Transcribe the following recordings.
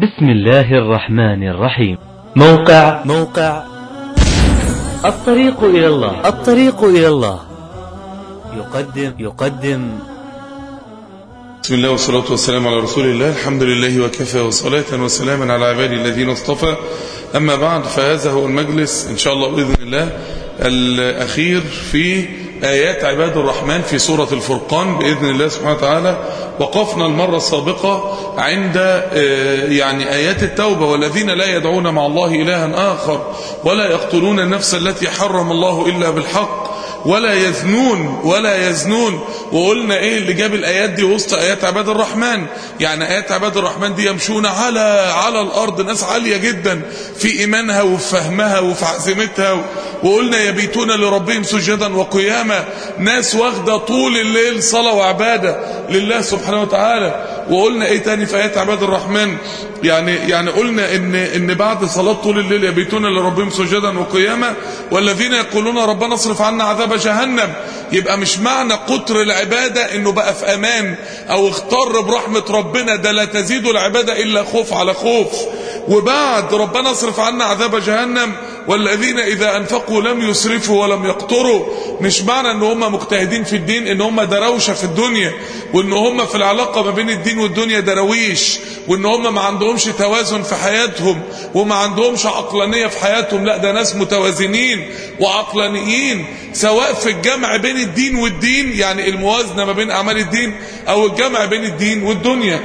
بسم الله الرحمن الرحيم موقع موقع الطريق إلى الله الطريق إلى الله يقدم يقدم بسم الله والصلاة والسلام على رسول الله الحمد لله وكفى وصلاة وسلاما على عبادي الذين اصطفى أما بعد فهذا هو المجلس إن شاء الله بإذن الله الأخير في آيات عباد الرحمن في سورة الفرقان بإذن الله سبحانه وتعالى وقفنا المرة السابقة عند يعني آيات التوبة والذين لا يدعون مع الله إلها آخر ولا يقتلون النفس التي حرم الله إلا بالحق ولا يزنون ولا يزنون وقلنا ايه اللي جاب الايات دي وسط ايات عباد الرحمن يعني ايات عباد الرحمن دي يمشون على على الارض ناس عاليه جدا في ايمانها وفي فهمها وفي عزيمتها وقلنا يبيتون لربهم سجدا وقياما ناس واخده طول الليل صلاه وعباده لله سبحانه وتعالى وقلنا ايه تاني في ايات عباد الرحمن يعني يعني قلنا ان ان بعد صلاه طول الليل يبيتون لربهم سجدا وقياما والذين يقولون ربنا اصرف عنا عذاب جهنم يبقى مش معنى قطر العباده انه بقى في امان او اختار برحمه ربنا ده لا تزيد العباده الا خوف على خوف وبعد ربنا اصرف عنا عذاب جهنم والذين اذا انفقوا لم يسرفوا ولم يقتروا مش معنى ان هم مجتهدين في الدين ان هم دروشه في الدنيا وان هم في العلاقه ما بين الدين والدنيا درويش وان هم ما عندهمش توازن في حياتهم وما عندهمش عقلانيه في حياتهم لا ده ناس متوازنين وعقلانيين سواء في الجمع بين الدين والدين يعني الموازنه ما بين اعمال الدين او الجمع بين الدين والدنيا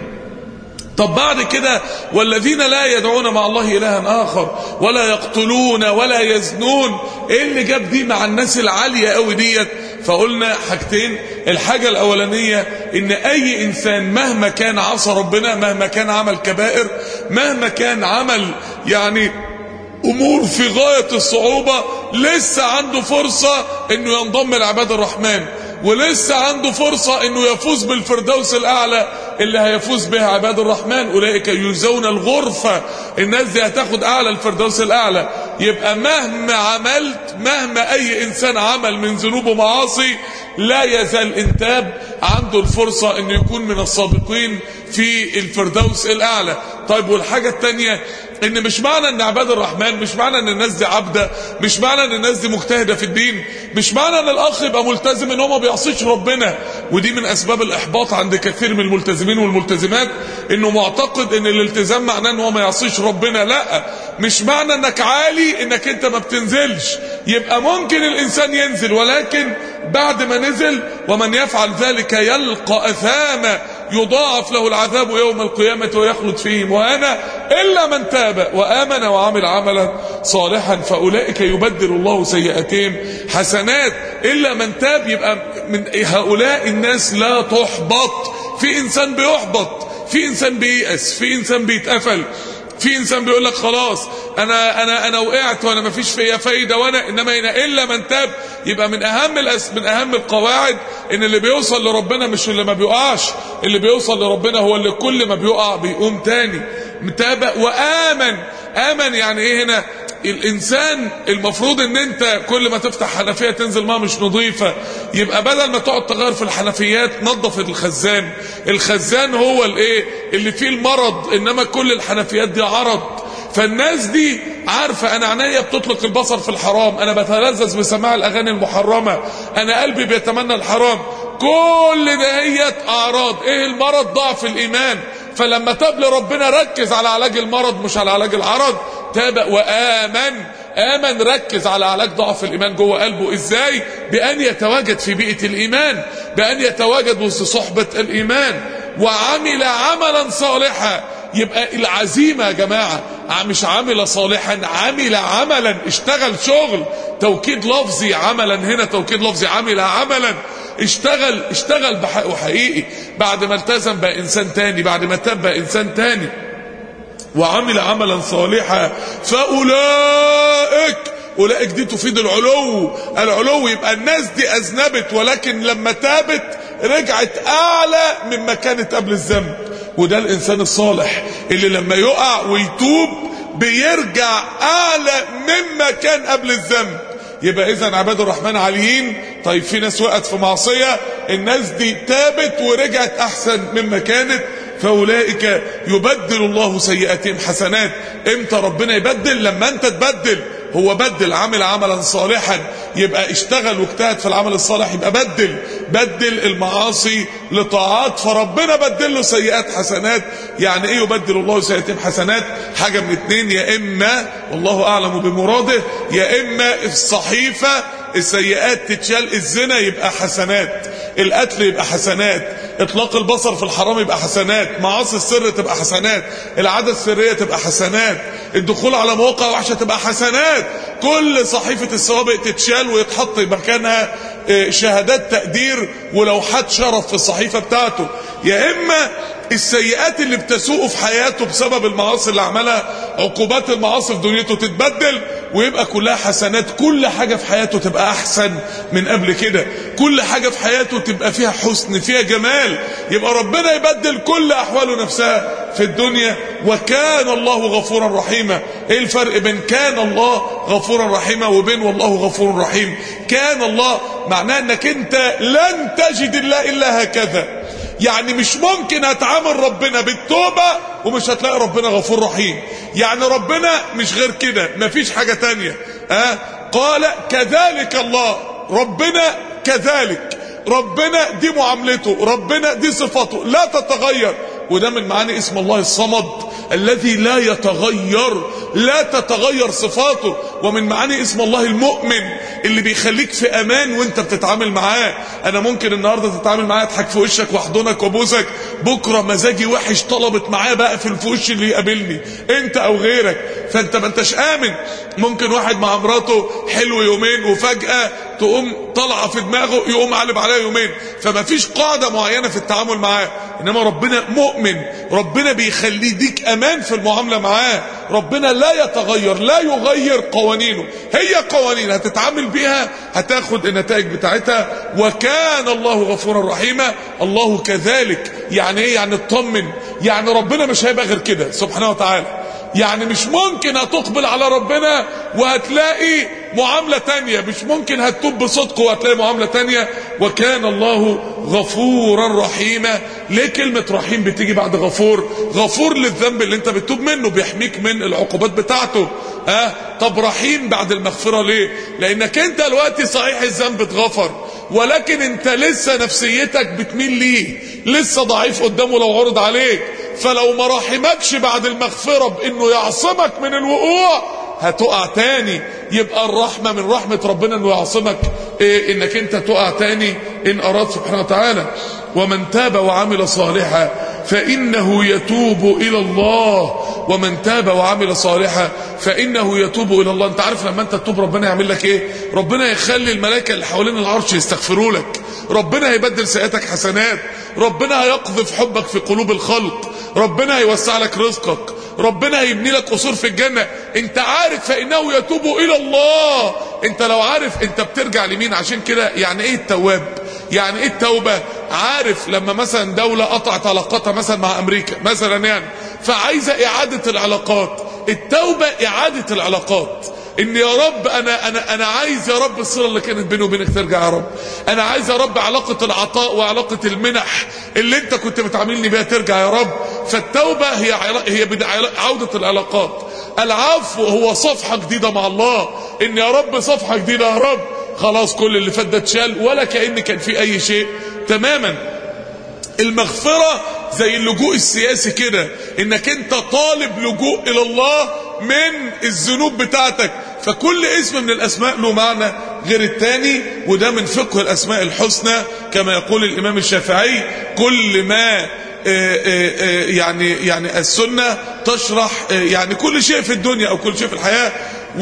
طب بعد كده والذين لا يدعون مع الله إلها آخر ولا يقتلون ولا يزنون ايه اللي جاب دي مع الناس العالية قوي ديت فقلنا حاجتين الحاجة الأولانية ان اي انسان مهما كان عصى ربنا مهما كان عمل كبائر مهما كان عمل يعني امور في غاية الصعوبة لسه عنده فرصة انه ينضم لعباد الرحمن ولسه عنده فرصة انه يفوز بالفردوس الاعلى اللي هيفوز بها عباد الرحمن اولئك يجزون الغرفة الناس دي هتاخد اعلى الفردوس الاعلى يبقى مهما عملت مهما اي انسان عمل من ذنوب ومعاصي لا يزال انتاب عنده الفرصة انه يكون من السابقين في الفردوس الاعلى طيب والحاجة التانية ان مش معنى ان عباد الرحمن مش معنى ان الناس دي عبدة مش معنى ان الناس دي مجتهدة في الدين مش معنى ان الاخ يبقى ملتزم ان هو ما بيعصيش ربنا ودي من اسباب الاحباط عند كثير من الملتزمين والملتزمات انه معتقد ان الالتزام معناه ان هو ما يعصيش ربنا لا مش معنى انك عالي انك انت ما بتنزلش يبقى ممكن الانسان ينزل ولكن بعد ما نزل ومن يفعل ذلك يلقى اثاما يضاعف له العذاب يوم القيامة ويخلد فيه مهانا إلا من تاب وآمن وعمل عملا صالحا فأولئك يبدل الله سيئاتهم حسنات إلا من تاب يبقى من هؤلاء الناس لا تحبط في إنسان بيحبط في إنسان بييأس في إنسان بيتقفل في انسان بيقول لك خلاص انا انا انا وقعت وانا ما فيش فيا فايده وانا انما هنا الا من تاب يبقى من اهم الأس من اهم القواعد ان اللي بيوصل لربنا مش اللي ما بيقعش اللي بيوصل لربنا هو اللي كل ما بيقع بيقوم تاني متابع وامن امن يعني ايه هنا الانسان المفروض ان انت كل ما تفتح حنفيه تنزل ميه مش نظيفه يبقى بدل ما تقعد تغير في الحنفيات نظف الخزان الخزان هو الايه اللي فيه المرض انما كل الحنفيات دي عرض فالناس دي عارفة انا عينيا بتطلق البصر في الحرام انا بتلذذ بسماع الاغاني المحرمة انا قلبي بيتمنى الحرام كل دهيت اعراض ايه المرض ضعف الايمان فلما تاب لربنا ركز على علاج المرض مش على علاج العرض تاب وآمن آمن ركز على علاج ضعف الإيمان جوه قلبه إزاي بأن يتواجد في بيئة الإيمان بأن يتواجد وسط صحبة الإيمان وعمل عملا صالحا يبقى العزيمة يا جماعة مش عمل صالحا عمل عملا اشتغل شغل توكيد لفظي عملا هنا توكيد لفظي عمل عملا اشتغل اشتغل بحقه حقيقي بعد ما التزم بقى انسان تاني بعد ما تاب بقى انسان تاني وعمل عملا صالحا فاولئك اولئك دي تفيد العلو العلو يبقى الناس دي اذنبت ولكن لما تابت رجعت اعلى مما كانت قبل الذنب وده الانسان الصالح اللي لما يقع ويتوب بيرجع اعلى مما كان قبل الذنب يبقى اذا عباد الرحمن عاليين طيب في ناس وقعت في معصيه الناس دي تابت ورجعت احسن مما كانت فاولئك يبدل الله سيئاتهم حسنات امتى ربنا يبدل لما انت تبدل هو بدل عمل عملا صالحا يبقى اشتغل واجتهد في العمل الصالح يبقى بدل بدل المعاصي لطاعات فربنا بدل له سيئات حسنات يعني ايه يبدل الله سيئاتهم حسنات حاجة من اتنين يا اما والله اعلم بمراده يا اما الصحيفة السيئات تتشال الزنا يبقى حسنات القتل يبقى حسنات اطلاق البصر في الحرام يبقى حسنات معاصي السر تبقى حسنات العادة السرية تبقى حسنات الدخول على مواقع وحشة تبقى حسنات كل صحيفة السوابق تتشال ويتحط مكانها شهادات تقدير ولوحات شرف في الصحيفة بتاعته يا اما السيئات اللي بتسوءه في حياته بسبب المعاصي اللي عملها عقوبات المعاصي في دنيته تتبدل ويبقى كلها حسنات كل حاجة في حياته تبقى أحسن من قبل كده كل حاجة في حياته تبقى فيها حسن فيها جمال يبقى ربنا يبدل كل أحواله نفسها في الدنيا وكان الله غفورا رحيما ايه الفرق بين كان الله غفورا رحيما وبين والله غفور رحيم كان الله معناه انك انت لن تجد الله الا هكذا يعني مش ممكن هتعامل ربنا بالتوبة ومش هتلاقي ربنا غفور رحيم يعني ربنا مش غير كده مفيش حاجة تانية ها قال كذلك الله ربنا كذلك ربنا دي معاملته ربنا دي صفاته لا تتغير وده من معاني اسم الله الصمد الذي لا يتغير لا تتغير صفاته ومن معاني اسم الله المؤمن اللي بيخليك في امان وانت بتتعامل معاه انا ممكن النهارده تتعامل معاه اضحك في وشك واحضنك وابوسك بكره مزاجي وحش طلبت معاه بقى في الفوش اللي يقابلني انت او غيرك فانت ما انتش امن ممكن واحد مع مراته حلو يومين وفجاه تقوم طالعه في دماغه يقوم قلب عليها يومين فما فيش قاعده معينه في التعامل معاه انما ربنا مؤمن ربنا بيخلي يديك امان في المعامله معاه ربنا لا يتغير لا يغير قوانينه هي قوانين هتتعامل بيها هتاخد النتائج بتاعتها وكان الله غفورا رحيما الله كذلك يعني ايه يعني اطمن يعني ربنا مش هيبقى غير كده سبحانه وتعالى يعني مش ممكن هتقبل على ربنا وهتلاقي معاملة تانية مش ممكن هتتوب بصدق وهتلاقي معاملة تانية وكان الله غفورا رحيما ليه كلمة رحيم بتيجي بعد غفور غفور للذنب اللي انت بتتوب منه بيحميك من العقوبات بتاعته اه طب رحيم بعد المغفرة ليه لانك انت دلوقتي صحيح الذنب اتغفر ولكن انت لسه نفسيتك بتميل ليه لسه ضعيف قدامه لو عرض عليك فلو ما رحمكش بعد المغفرة بانه يعصمك من الوقوع هتقع تاني يبقى الرحمة من رحمة ربنا انه يعصمك إيه انك انت تقع تاني ان اراد سبحانه وتعالى ومن تاب وعمل صالحا فإنه يتوب إلى الله ومن تاب وعمل صالحا فإنه يتوب إلى الله أنت عارف لما أنت تتوب ربنا يعمل لك إيه ربنا يخلي الملائكة اللي حوالين العرش يستغفروا لك ربنا هيبدل سيئاتك حسنات ربنا هيقذف حبك في قلوب الخلق ربنا هيوسع لك رزقك ربنا هيبني لك قصور في الجنة انت عارف فإنه يتوب إلى الله انت لو عارف انت بترجع لمين عشان كده يعني ايه التواب يعني ايه التوبة عارف لما مثلا دولة قطعت علاقاتها مثلا مع امريكا مثلا يعني فعايزة اعادة العلاقات التوبة اعادة العلاقات ان يا رب انا انا انا عايز يا رب الصله اللي كانت بيني وبينك ترجع يا رب انا عايز يا رب علاقه العطاء وعلاقه المنح اللي انت كنت بتعاملني بيها ترجع يا رب فالتوبه هي هي عوده العلاقات العفو هو صفحه جديده مع الله ان يا رب صفحه جديده يا رب خلاص كل اللي فات ده اتشال ولا كان كان في اي شيء تماما المغفره زي اللجوء السياسي كده انك انت طالب لجوء الى الله من الذنوب بتاعتك فكل اسم من الاسماء له معنى غير التاني وده من فقه الاسماء الحسنى كما يقول الامام الشافعي كل ما يعني يعني السنه تشرح يعني كل شيء في الدنيا او كل شيء في الحياه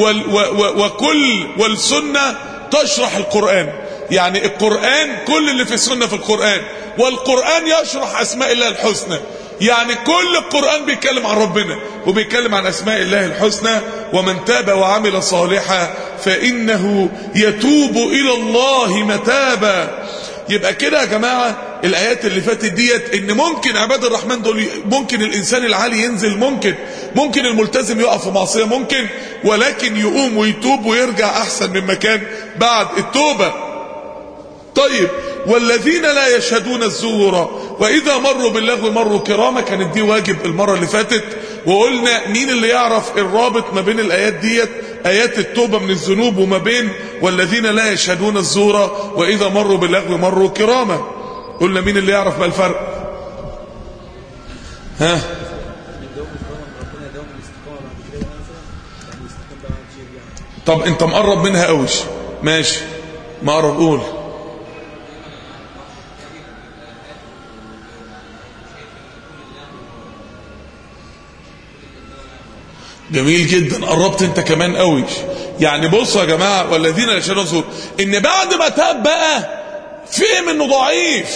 وكل والسنه تشرح القران يعني القران كل اللي في السنه في القران والقران يشرح اسماء الله الحسنى يعني كل القرآن بيتكلم عن ربنا وبيتكلم عن أسماء الله الحسنى ومن تاب وعمل صالحا فإنه يتوب إلى الله متابا يبقى كده يا جماعة الآيات اللي فاتت ديت إن ممكن عباد الرحمن دول ممكن الإنسان العالي ينزل ممكن ممكن الملتزم يقف في معصية ممكن ولكن يقوم ويتوب ويرجع أحسن من مكان بعد التوبة طيب والذين لا يشهدون الزور واذا مروا باللغو مروا كرامه كانت دي واجب المره اللي فاتت وقلنا مين اللي يعرف الرابط ما بين الايات ديت ايات التوبه من الذنوب وما بين والذين لا يشهدون الزور واذا مروا باللغو مروا كرامه قلنا مين اللي يعرف ما الفرق ها طب انت مقرب منها قوي ماشي مقرب قول جميل جدا قربت انت كمان قوي يعني بصوا يا جماعه والذين يشهدون الزور ان بعد ما تاب بقى فهم انه ضعيف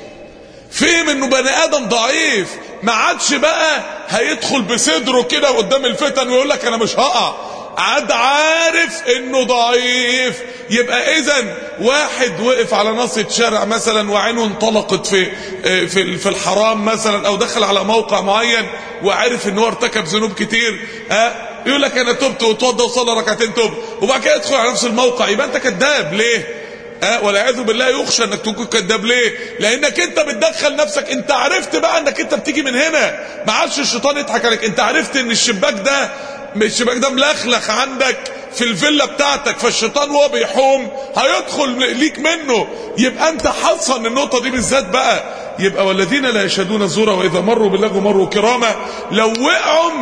فهم انه بني ادم ضعيف ما عادش بقى هيدخل بصدره كده قدام الفتن ويقول لك انا مش هقع عاد عارف انه ضعيف يبقى اذا واحد وقف على ناصية شارع مثلا وعينه انطلقت في في في الحرام مثلا او دخل على موقع معين وعرف ان هو ارتكب ذنوب كتير ها يقول لك انا تبت واتوضى وصلى ركعتين توب وبعد كده يدخل على نفس الموقع يبقى انت كذاب ليه؟ أه والعياذ بالله يخشى انك تكون كذاب ليه لانك انت بتدخل نفسك انت عرفت بقى انك انت بتيجي من هنا ما عادش الشيطان يضحك عليك انت عرفت ان الشباك ده الشباك ده ملخلخ عندك في الفيلا بتاعتك فالشيطان وهو بيحوم هيدخل ليك منه يبقى انت حصن النقطه دي بالذات بقى يبقى والذين لا يشهدون الزور واذا مروا باللغو مروا كرامه لو وقعوا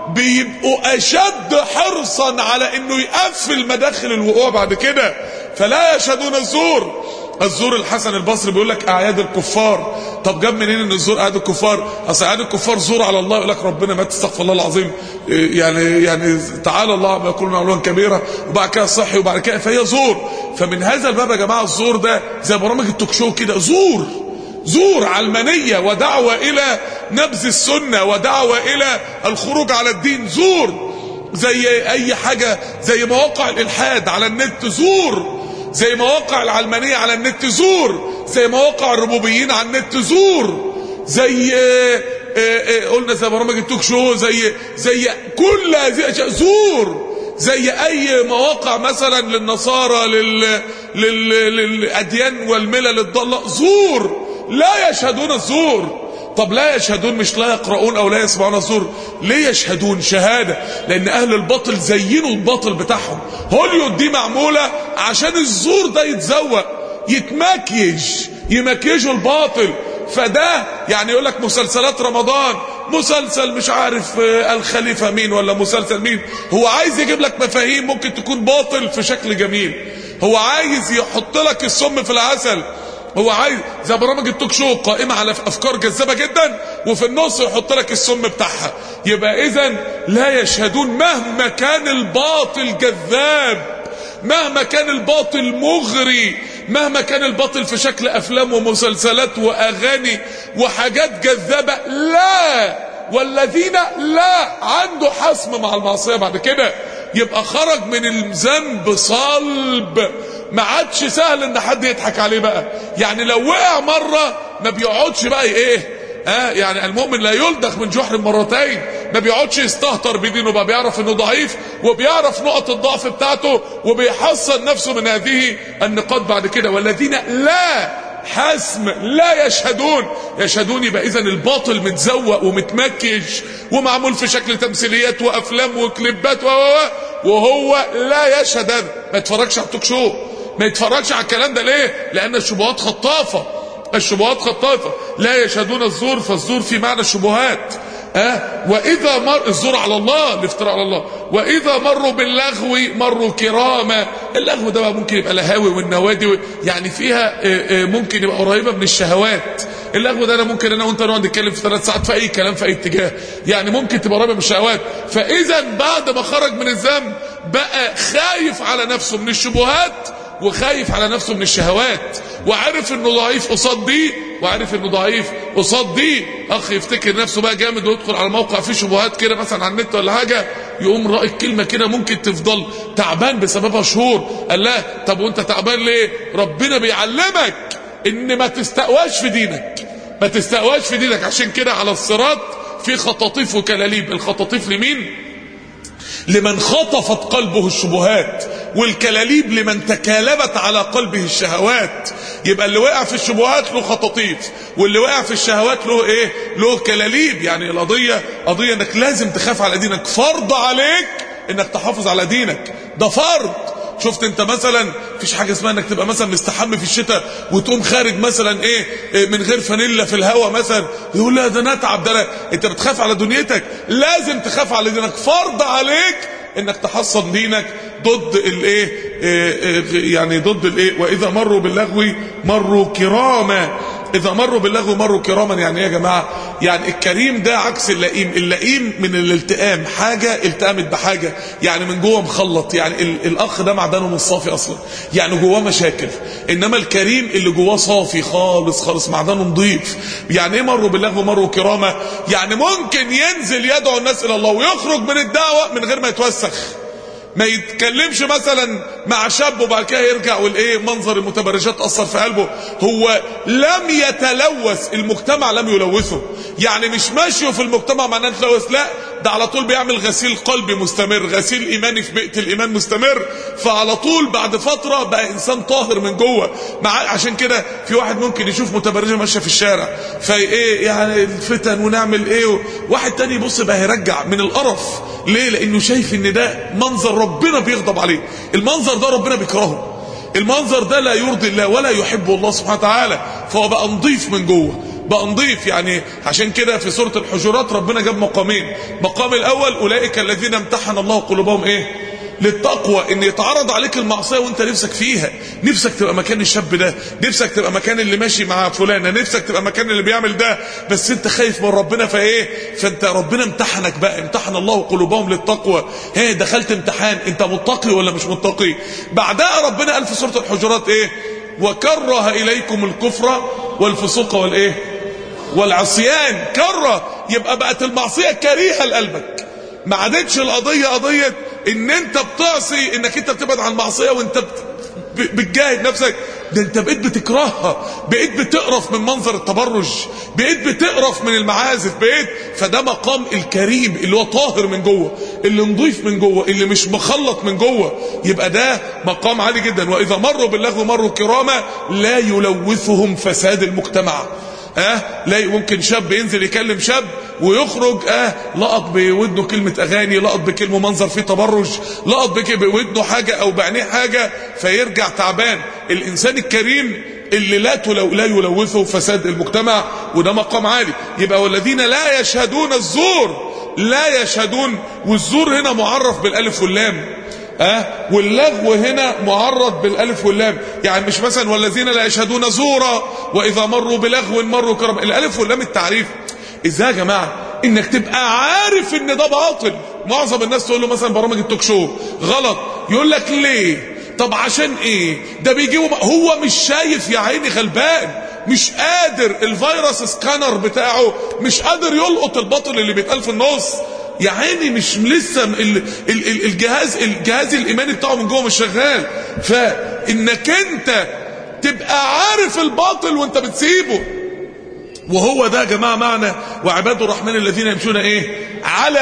بيبقوا اشد حرصا على انه يقفل مداخل الوقوع بعد كده فلا يشهدون الزور الزور الحسن البصري بيقول لك اعياد الكفار طب جاب منين ان الزور اعياد الكفار اصل اعياد الكفار زور على الله يقول لك ربنا ما تستغفر الله العظيم يعني يعني تعالى الله ما يقولون علوا كبيره وبعد كده صحي وبعد كده فهي زور فمن هذا الباب يا جماعه الزور ده زي برامج التوك شو كده زور زور علمانيه ودعوه الى نبذ السنه ودعوه الى الخروج على الدين زور زي اي حاجه زي مواقع الالحاد على النت زور زي مواقع العلمانية على النت زور زي مواقع الربوبيين على النت زور زي آآ آآ قلنا زي برامج التوك شو زي زي كل هذه الاشياء زور زي اي مواقع مثلا للنصارى لل لل للاديان والملل الضاله زور لا يشهدون الزور طب لا يشهدون مش لا يقرؤون او لا يسمعون الزور ليه يشهدون شهادة لان اهل الباطل زينوا الباطل بتاعهم هوليود دي معمولة عشان الزور ده يتزوق يتمكيج يمكيجوا الباطل فده يعني يقول لك مسلسلات رمضان مسلسل مش عارف الخليفة مين ولا مسلسل مين هو عايز يجيب لك مفاهيم ممكن تكون باطل في شكل جميل هو عايز يحط لك السم في العسل هو عايز زي برامج التوك شو قائمة على افكار جذابة جدا وفي النص يحط لك السم بتاعها يبقى اذا لا يشهدون مهما كان الباطل جذاب مهما كان الباطل مغري مهما كان الباطل في شكل افلام ومسلسلات واغاني وحاجات جذابة لا والذين لا عنده حسم مع المعصية بعد كده يبقى خرج من الذنب صلب ما عادش سهل ان حد يضحك عليه بقى يعني لو وقع مرة ما بيقعدش بقى ايه آه يعني المؤمن لا يلدغ من جحر مرتين ما بيقعدش يستهتر بدينه بقى بيعرف انه ضعيف وبيعرف نقط الضعف بتاعته وبيحصن نفسه من هذه النقاط بعد كده والذين لا حسم لا يشهدون يشهدون يبقى اذا الباطل متزوق ومتمكج ومعمول في شكل تمثيليات وافلام وكليبات و وهو لا يشهد هذا ما يتفرجش على التوك شو ما يتفرجش على الكلام ده ليه لان الشبهات خطافه الشبهات خطافه لا يشهدون الزور فالزور في معنى الشبهات أه؟ وإذا مر الزور على الله الافتراء على الله وإذا مروا باللغو مروا كراما اللغو ده بقى ممكن يبقى لهاوي والنوادي يعني فيها ممكن يبقى قريبة من الشهوات اللغو ده انا ممكن انا وانت نقعد نتكلم في ثلاث ساعات في اي كلام في اي اتجاه يعني ممكن تبقى قريبه من الشهوات فاذا بعد ما خرج من الذنب بقى خايف على نفسه من الشبهات وخايف على نفسه من الشهوات وعارف انه ضعيف قصاد دي وعارف انه ضعيف قصاد دي اخ يفتكر نفسه بقى جامد ويدخل على موقع فيه شبهات كده مثلا على النت ولا حاجه يقوم رأي كلمه كده ممكن تفضل تعبان بسببها شهور قال لا طب وانت تعبان ليه ربنا بيعلمك ان ما تستقواش في دينك ما تستقواش في دينك عشان كده على الصراط في خطاطيف وكلاليب الخطاطيف لمين لمن خطفت قلبه الشبهات والكلاليب لمن تكالبت على قلبه الشهوات يبقى اللي وقع في الشبهات له خطاطيف واللي وقع في الشهوات له ايه له كلاليب يعني القضية قضية انك لازم تخاف على دينك فرض عليك انك تحافظ على دينك ده فرض شفت انت مثلا مفيش حاجه اسمها انك تبقى مثلا مستحمى في الشتاء وتقوم خارج مثلا ايه, إيه من غير فانيلا في الهواء مثلا يقول لا ده نتعب ده لا. انت بتخاف على دنيتك لازم تخاف على دينك فرض عليك انك تحصن دينك ضد الايه يعني ضد الايه واذا مروا باللغو مروا كراما اذا مروا باللغو مروا كراما يعني ايه يا جماعه يعني الكريم ده عكس اللئيم اللئيم من الالتئام حاجه التأمت بحاجه يعني من جوه مخلط يعني الاخ ده معدنه مش صافي اصلا يعني جواه مشاكل انما الكريم اللي جواه صافي خالص خالص معدنه نظيف يعني ايه مروا باللغو مروا كراما يعني ممكن ينزل يدعو الناس الى الله ويخرج من الدعوه من غير ما يتوسخ ما يتكلمش مثلا مع شاب وبعد كده يرجع والايه منظر المتبرجات اثر في قلبه هو لم يتلوث المجتمع لم يلوثه يعني مش ماشي في المجتمع معناه تلوث لا ده على طول بيعمل غسيل قلبي مستمر غسيل ايماني في بيئه الايمان مستمر فعلى طول بعد فتره بقى انسان طاهر من جوه مع عشان كده في واحد ممكن يشوف متبرجه ماشيه في الشارع فايه يعني الفتن ونعمل ايه واحد تاني يبص بقى يرجع من القرف ليه لانه شايف ان ده منظر ربنا بيغضب عليه المنظر ده ربنا بيكرهه المنظر ده لا يرضي الله ولا يحبه الله سبحانه وتعالى فهو بقى نضيف من جوه بقى نضيف يعني عشان كده في سورة الحجرات ربنا جاب مقامين مقام الأول أولئك الذين امتحن الله قلوبهم إيه للتقوى ان يتعرض عليك المعصيه وانت نفسك فيها نفسك تبقى مكان الشاب ده نفسك تبقى مكان اللي ماشي مع فلانه نفسك تبقى مكان اللي بيعمل ده بس انت خايف من ربنا فايه فانت ربنا امتحنك بقى امتحن الله قلوبهم للتقوى هي دخلت امتحان انت متقي ولا مش متقي بعدها ربنا قال في سوره الحجرات ايه وكره اليكم الكفر والفسوق والايه والعصيان كره يبقى بقت المعصيه كريهه لقلبك ما عادتش القضيه قضيه ان انت بتعصي انك انت بتبعد عن المعصيه وانت بتجاهد نفسك ده انت بقيت بتكرهها بقيت بتقرف من منظر التبرج بقيت بتقرف من المعازف بقيت فده مقام الكريم اللي هو طاهر من جوه اللي نضيف من جوه اللي مش مخلط من جوه يبقى ده مقام عالي جدا واذا مروا باللغو مروا كراما لا يلوثهم فساد المجتمع اه لا ممكن شاب ينزل يكلم شاب ويخرج اه لقط بودنه كلمة اغاني لقط بكلمة منظر فيه تبرج لقط بودنه حاجة او بعينيه حاجة فيرجع تعبان الانسان الكريم اللي لا تلو لا يلوثه فساد المجتمع وده مقام عالي يبقى والذين لا يشهدون الزور لا يشهدون والزور هنا معرف بالالف واللام أه؟ واللغو هنا معرض بالالف واللام يعني مش مثلا والذين لا يشهدون زورا واذا مروا بلغو مروا كرم الالف واللام التعريف ازاي يا جماعه انك تبقى عارف ان ده باطل معظم الناس تقول له مثلا برامج التوك شو غلط يقول لك ليه طب عشان ايه ده بيجيبوا هو مش شايف يا عيني غلبان مش قادر الفيروس سكانر بتاعه مش قادر يلقط الباطل اللي بيتقال في النص يا عيني مش لسه ال ال ال الجهاز الجهاز الايماني بتاعه من جوه مش شغال فانك انت تبقى عارف الباطل وانت بتسيبه وهو ده يا جماعه معنى وعباد الرحمن الذين يمشون ايه على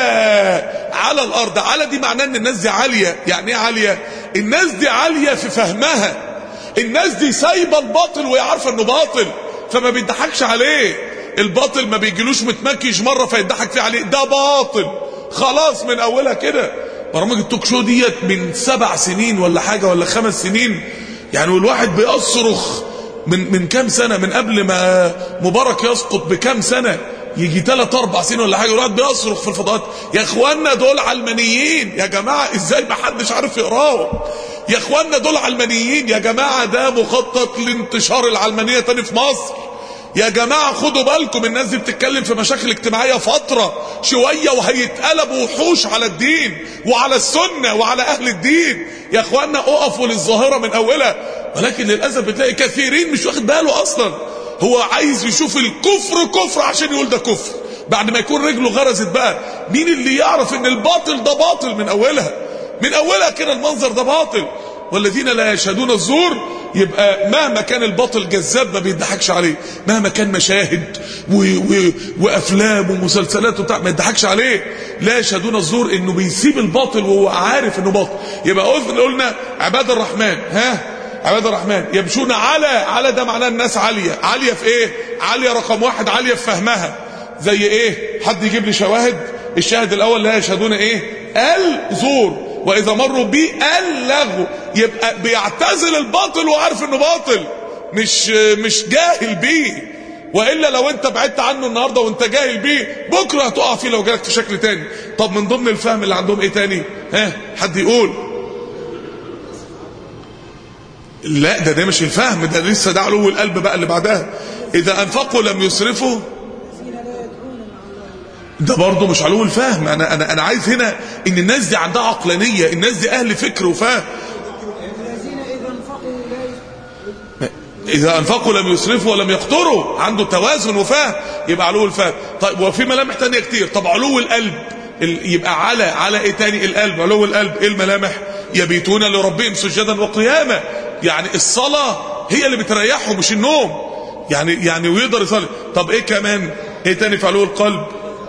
على الارض على دي معناه ان الناس دي عاليه يعني ايه عاليه الناس دي عاليه في فهمها الناس دي سايبه الباطل وهي عارفه انه باطل فما بيضحكش عليه الباطل ما بيجيلوش متمكيش مره فيضحك فيه عليه ده باطل خلاص من اولها كده برامج التوك شو ديت من سبع سنين ولا حاجه ولا خمس سنين يعني والواحد بيصرخ من من كام سنه من قبل ما مبارك يسقط بكام سنه يجي ثلاث اربع سنين ولا حاجه والواحد بيصرخ في الفضاءات يا اخوانا دول علمانيين يا جماعه ازاي ما حدش عارف يقراهم يا اخوانا دول علمانيين يا جماعه ده مخطط لانتشار العلمانيه تاني في مصر يا جماعة خدوا بالكم الناس دي بتتكلم في مشاكل اجتماعية فترة شوية وهيتقلبوا وحوش على الدين وعلى السنة وعلى أهل الدين يا اخوانا اقفوا للظاهرة من أولها ولكن للأسف بتلاقي كثيرين مش واخد باله أصلا هو عايز يشوف الكفر كفر عشان يقول ده كفر بعد ما يكون رجله غرزت بقى مين اللي يعرف ان الباطل ده باطل من أولها من أولها كده المنظر ده باطل والذين لا يشهدون الزور يبقى مهما كان الباطل جذاب ما بيضحكش عليه مهما كان مشاهد و و وافلام ومسلسلات وبتاع ما يضحكش عليه لا يشهدون الزور انه بيسيب الباطل وهو عارف انه باطل يبقى قلنا عباد الرحمن ها عباد الرحمن يمشون على على ده معناه الناس عالية عالية في ايه عالية رقم واحد عالية في فهمها زي ايه حد يجيب لي شواهد الشاهد الاول لا يشهدون ايه الزور واذا مروا بيه اللغو يبقى بيعتزل الباطل وعارف انه باطل مش مش جاهل بيه والا لو انت بعدت عنه النهارده وانت جاهل بيه بكره هتقع فيه لو جالك في شكل تاني طب من ضمن الفهم اللي عندهم ايه تاني ها حد يقول لا ده ده مش الفهم ده لسه ده علو القلب بقى اللي بعدها اذا انفقوا لم يسرفوا ده برضه مش علو الفهم انا انا انا عايز هنا ان الناس دي عندها عقلانيه الناس دي اهل فكر وفهم إذا أنفقوا لم يسرفوا ولم يقتروا عنده توازن وفهم يبقى علو الفهم طيب وفي ملامح تانية كتير طب علو القلب يبقى على على ايه تاني القلب علو القلب ايه الملامح يبيتون لربهم سجدا وقياما يعني الصلاة هي اللي بتريحهم مش النوم يعني يعني ويقدر يصلي طب ايه كمان ايه تاني في علو القلب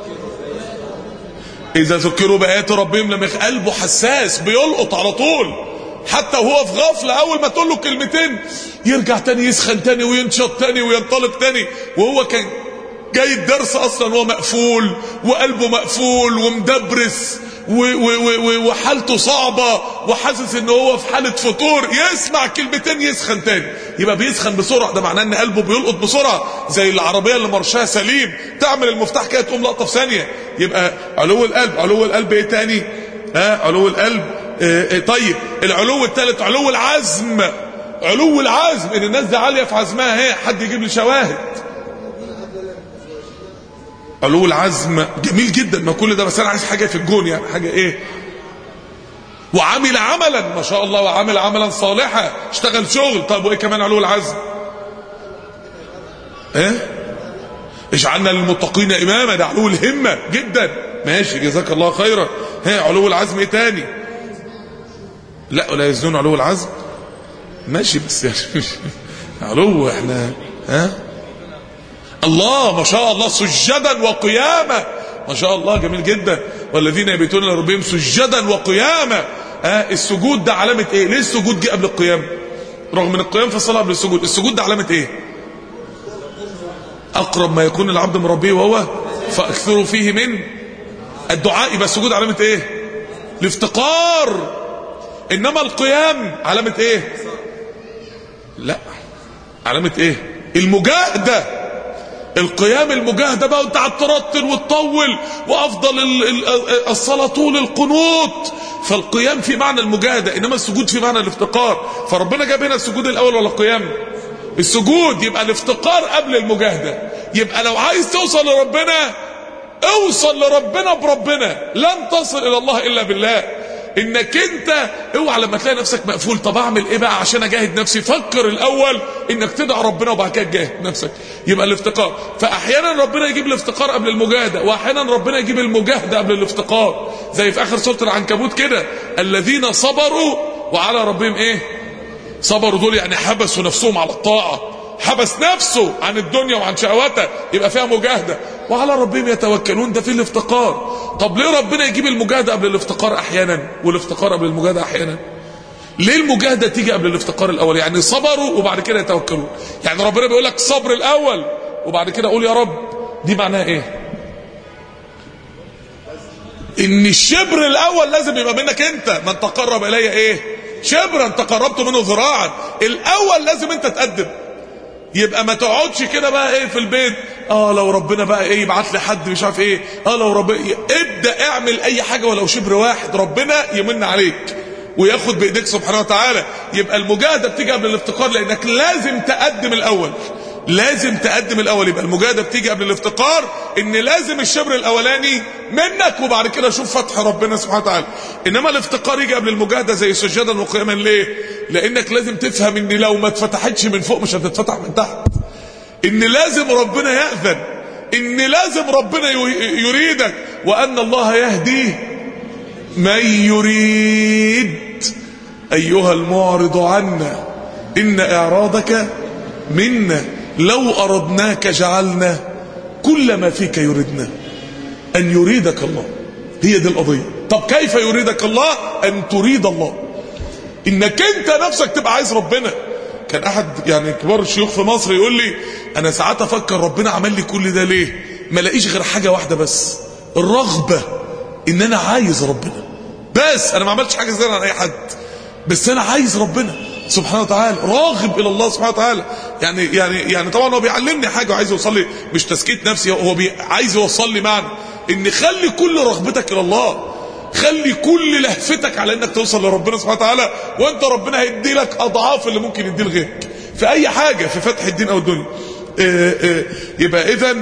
اذا ذكروا بآيات ربهم لما قلبه حساس بيلقط على طول حتى وهو في غفلة اول ما تقول له كلمتين يرجع تاني يسخن تاني وينشط تاني وينطلق تاني وهو كان جاي الدرس اصلا وهو مقفول وقلبه مقفول ومدبرس وحالته صعبة وحاسس ان هو في حالة فطور يسمع كلمتين يسخن تاني يبقى بيسخن بسرعة ده معناه ان قلبه بيلقط بسرعة زي العربية اللي مرشاها سليم تعمل المفتاح كده تقوم لقطة في ثانية يبقى علو القلب علو القلب ايه تاني ها علو القلب اه طيب العلو الثالث علو العزم علو العزم ان الناس دي عالية في عزمها هي حد يجيب لي شواهد علو العزم جميل جدا ما كل ده بس انا عايز حاجه في الجون يعني حاجه ايه وعمل عملا ما شاء الله وعمل عملا صالحا اشتغل شغل طب وايه كمان علو العزم ايه اجعلنا للمتقين اماما ده علو الهمه جدا ماشي جزاك الله خيرا ها علو العزم ايه تاني لا ولا يزنون علو العزم ماشي بس يعني مش علو احنا ها الله ما شاء الله سجدا وقياما ما شاء الله جميل جدا والذين يبيتون لربهم سجدا وقياما آه السجود ده علامة ايه ليه السجود جه قبل القيام رغم ان القيام في الصلاة قبل السجود السجود ده علامة ايه اقرب ما يكون العبد من ربه وهو فاكثروا فيه من الدعاء يبقى السجود علامة ايه الافتقار انما القيام علامة ايه لا علامة ايه المجاهده القيام المجاهدة بقى وانت هترتل وتطول وافضل الصلاة طول القنوت فالقيام في معنى المجاهدة انما السجود في معنى الافتقار فربنا جاب هنا السجود الاول ولا القيام السجود يبقى الافتقار قبل المجاهدة يبقى لو عايز توصل لربنا اوصل لربنا بربنا لن تصل الى الله الا بالله انك انت اوعى لما تلاقي نفسك مقفول طب اعمل ايه بقى عشان اجاهد نفسي فكر الاول انك تدعي ربنا وبعد كده تجاهد نفسك يبقى الافتقار فاحيانا ربنا يجيب الافتقار قبل المجاهده واحيانا ربنا يجيب المجاهده قبل الافتقار زي في اخر سوره العنكبوت كده الذين صبروا وعلى ربهم ايه صبروا دول يعني حبسوا نفسهم على الطاعه حبس نفسه عن الدنيا وعن شهواتها يبقى فيها مجاهده وعلى ربهم يتوكلون ده في الافتقار طب ليه ربنا يجيب المجاهدة قبل الافتقار احيانا والافتقار قبل المجاهدة احيانا ليه المجاهدة تيجي قبل الافتقار الاول يعني صبروا وبعد كده يتوكلون يعني ربنا بيقول لك صبر الاول وبعد كده اقول يا رب دي معناها ايه ان الشبر الاول لازم يبقى منك انت من تقرب الي ايه شبرا تقربت منه ذراعا الاول لازم انت تقدم يبقى ما تقعدش كده بقى ايه في البيت اه لو ربنا بقى ايه يبعت لي حد مش عارف ايه اه لو ربنا ابدا اعمل اي حاجه ولو شبر واحد ربنا يمن عليك وياخد بايديك سبحانه وتعالى يبقى المجاهده بتيجي قبل الافتقار لانك لازم تقدم الاول لازم تقدم الاول يبقى المجاهده بتيجي قبل الافتقار ان لازم الشبر الاولاني منك وبعد كده شوف فتح ربنا سبحانه وتعالى انما الافتقار يجي قبل المجاهده زي سجدا وقياما ليه لانك لازم تفهم ان لو ما اتفتحتش من فوق مش هتتفتح من تحت ان لازم ربنا يأذن ان لازم ربنا يريدك وان الله يهدي من يريد أيها المعرض عنا إن إعراضك منا لو أردناك جعلنا كل ما فيك يردنا أن يريدك الله هي دي القضية طب كيف يريدك الله أن تريد الله إنك أنت نفسك تبقى عايز ربنا كان أحد يعني كبار الشيوخ في مصر يقول لي أنا ساعات أفكر ربنا عمل لي كل ده ليه ما لاقيش غير حاجة واحدة بس الرغبة إن أنا عايز ربنا بس أنا ما عملتش حاجة زي عن أي حد بس أنا عايز ربنا سبحانه وتعالى راغب الى الله سبحانه وتعالى يعني يعني يعني طبعا هو بيعلمني حاجه وعايز يوصل لي مش تسكيت نفسي هو بي عايز يوصل لي معنى ان خلي كل رغبتك الى الله خلي كل لهفتك على انك توصل لربنا سبحانه وتعالى وانت ربنا هيدي لك اضعاف اللي ممكن يديه لغيرك في اي حاجه في فتح الدين او الدنيا آآ آآ يبقى اذا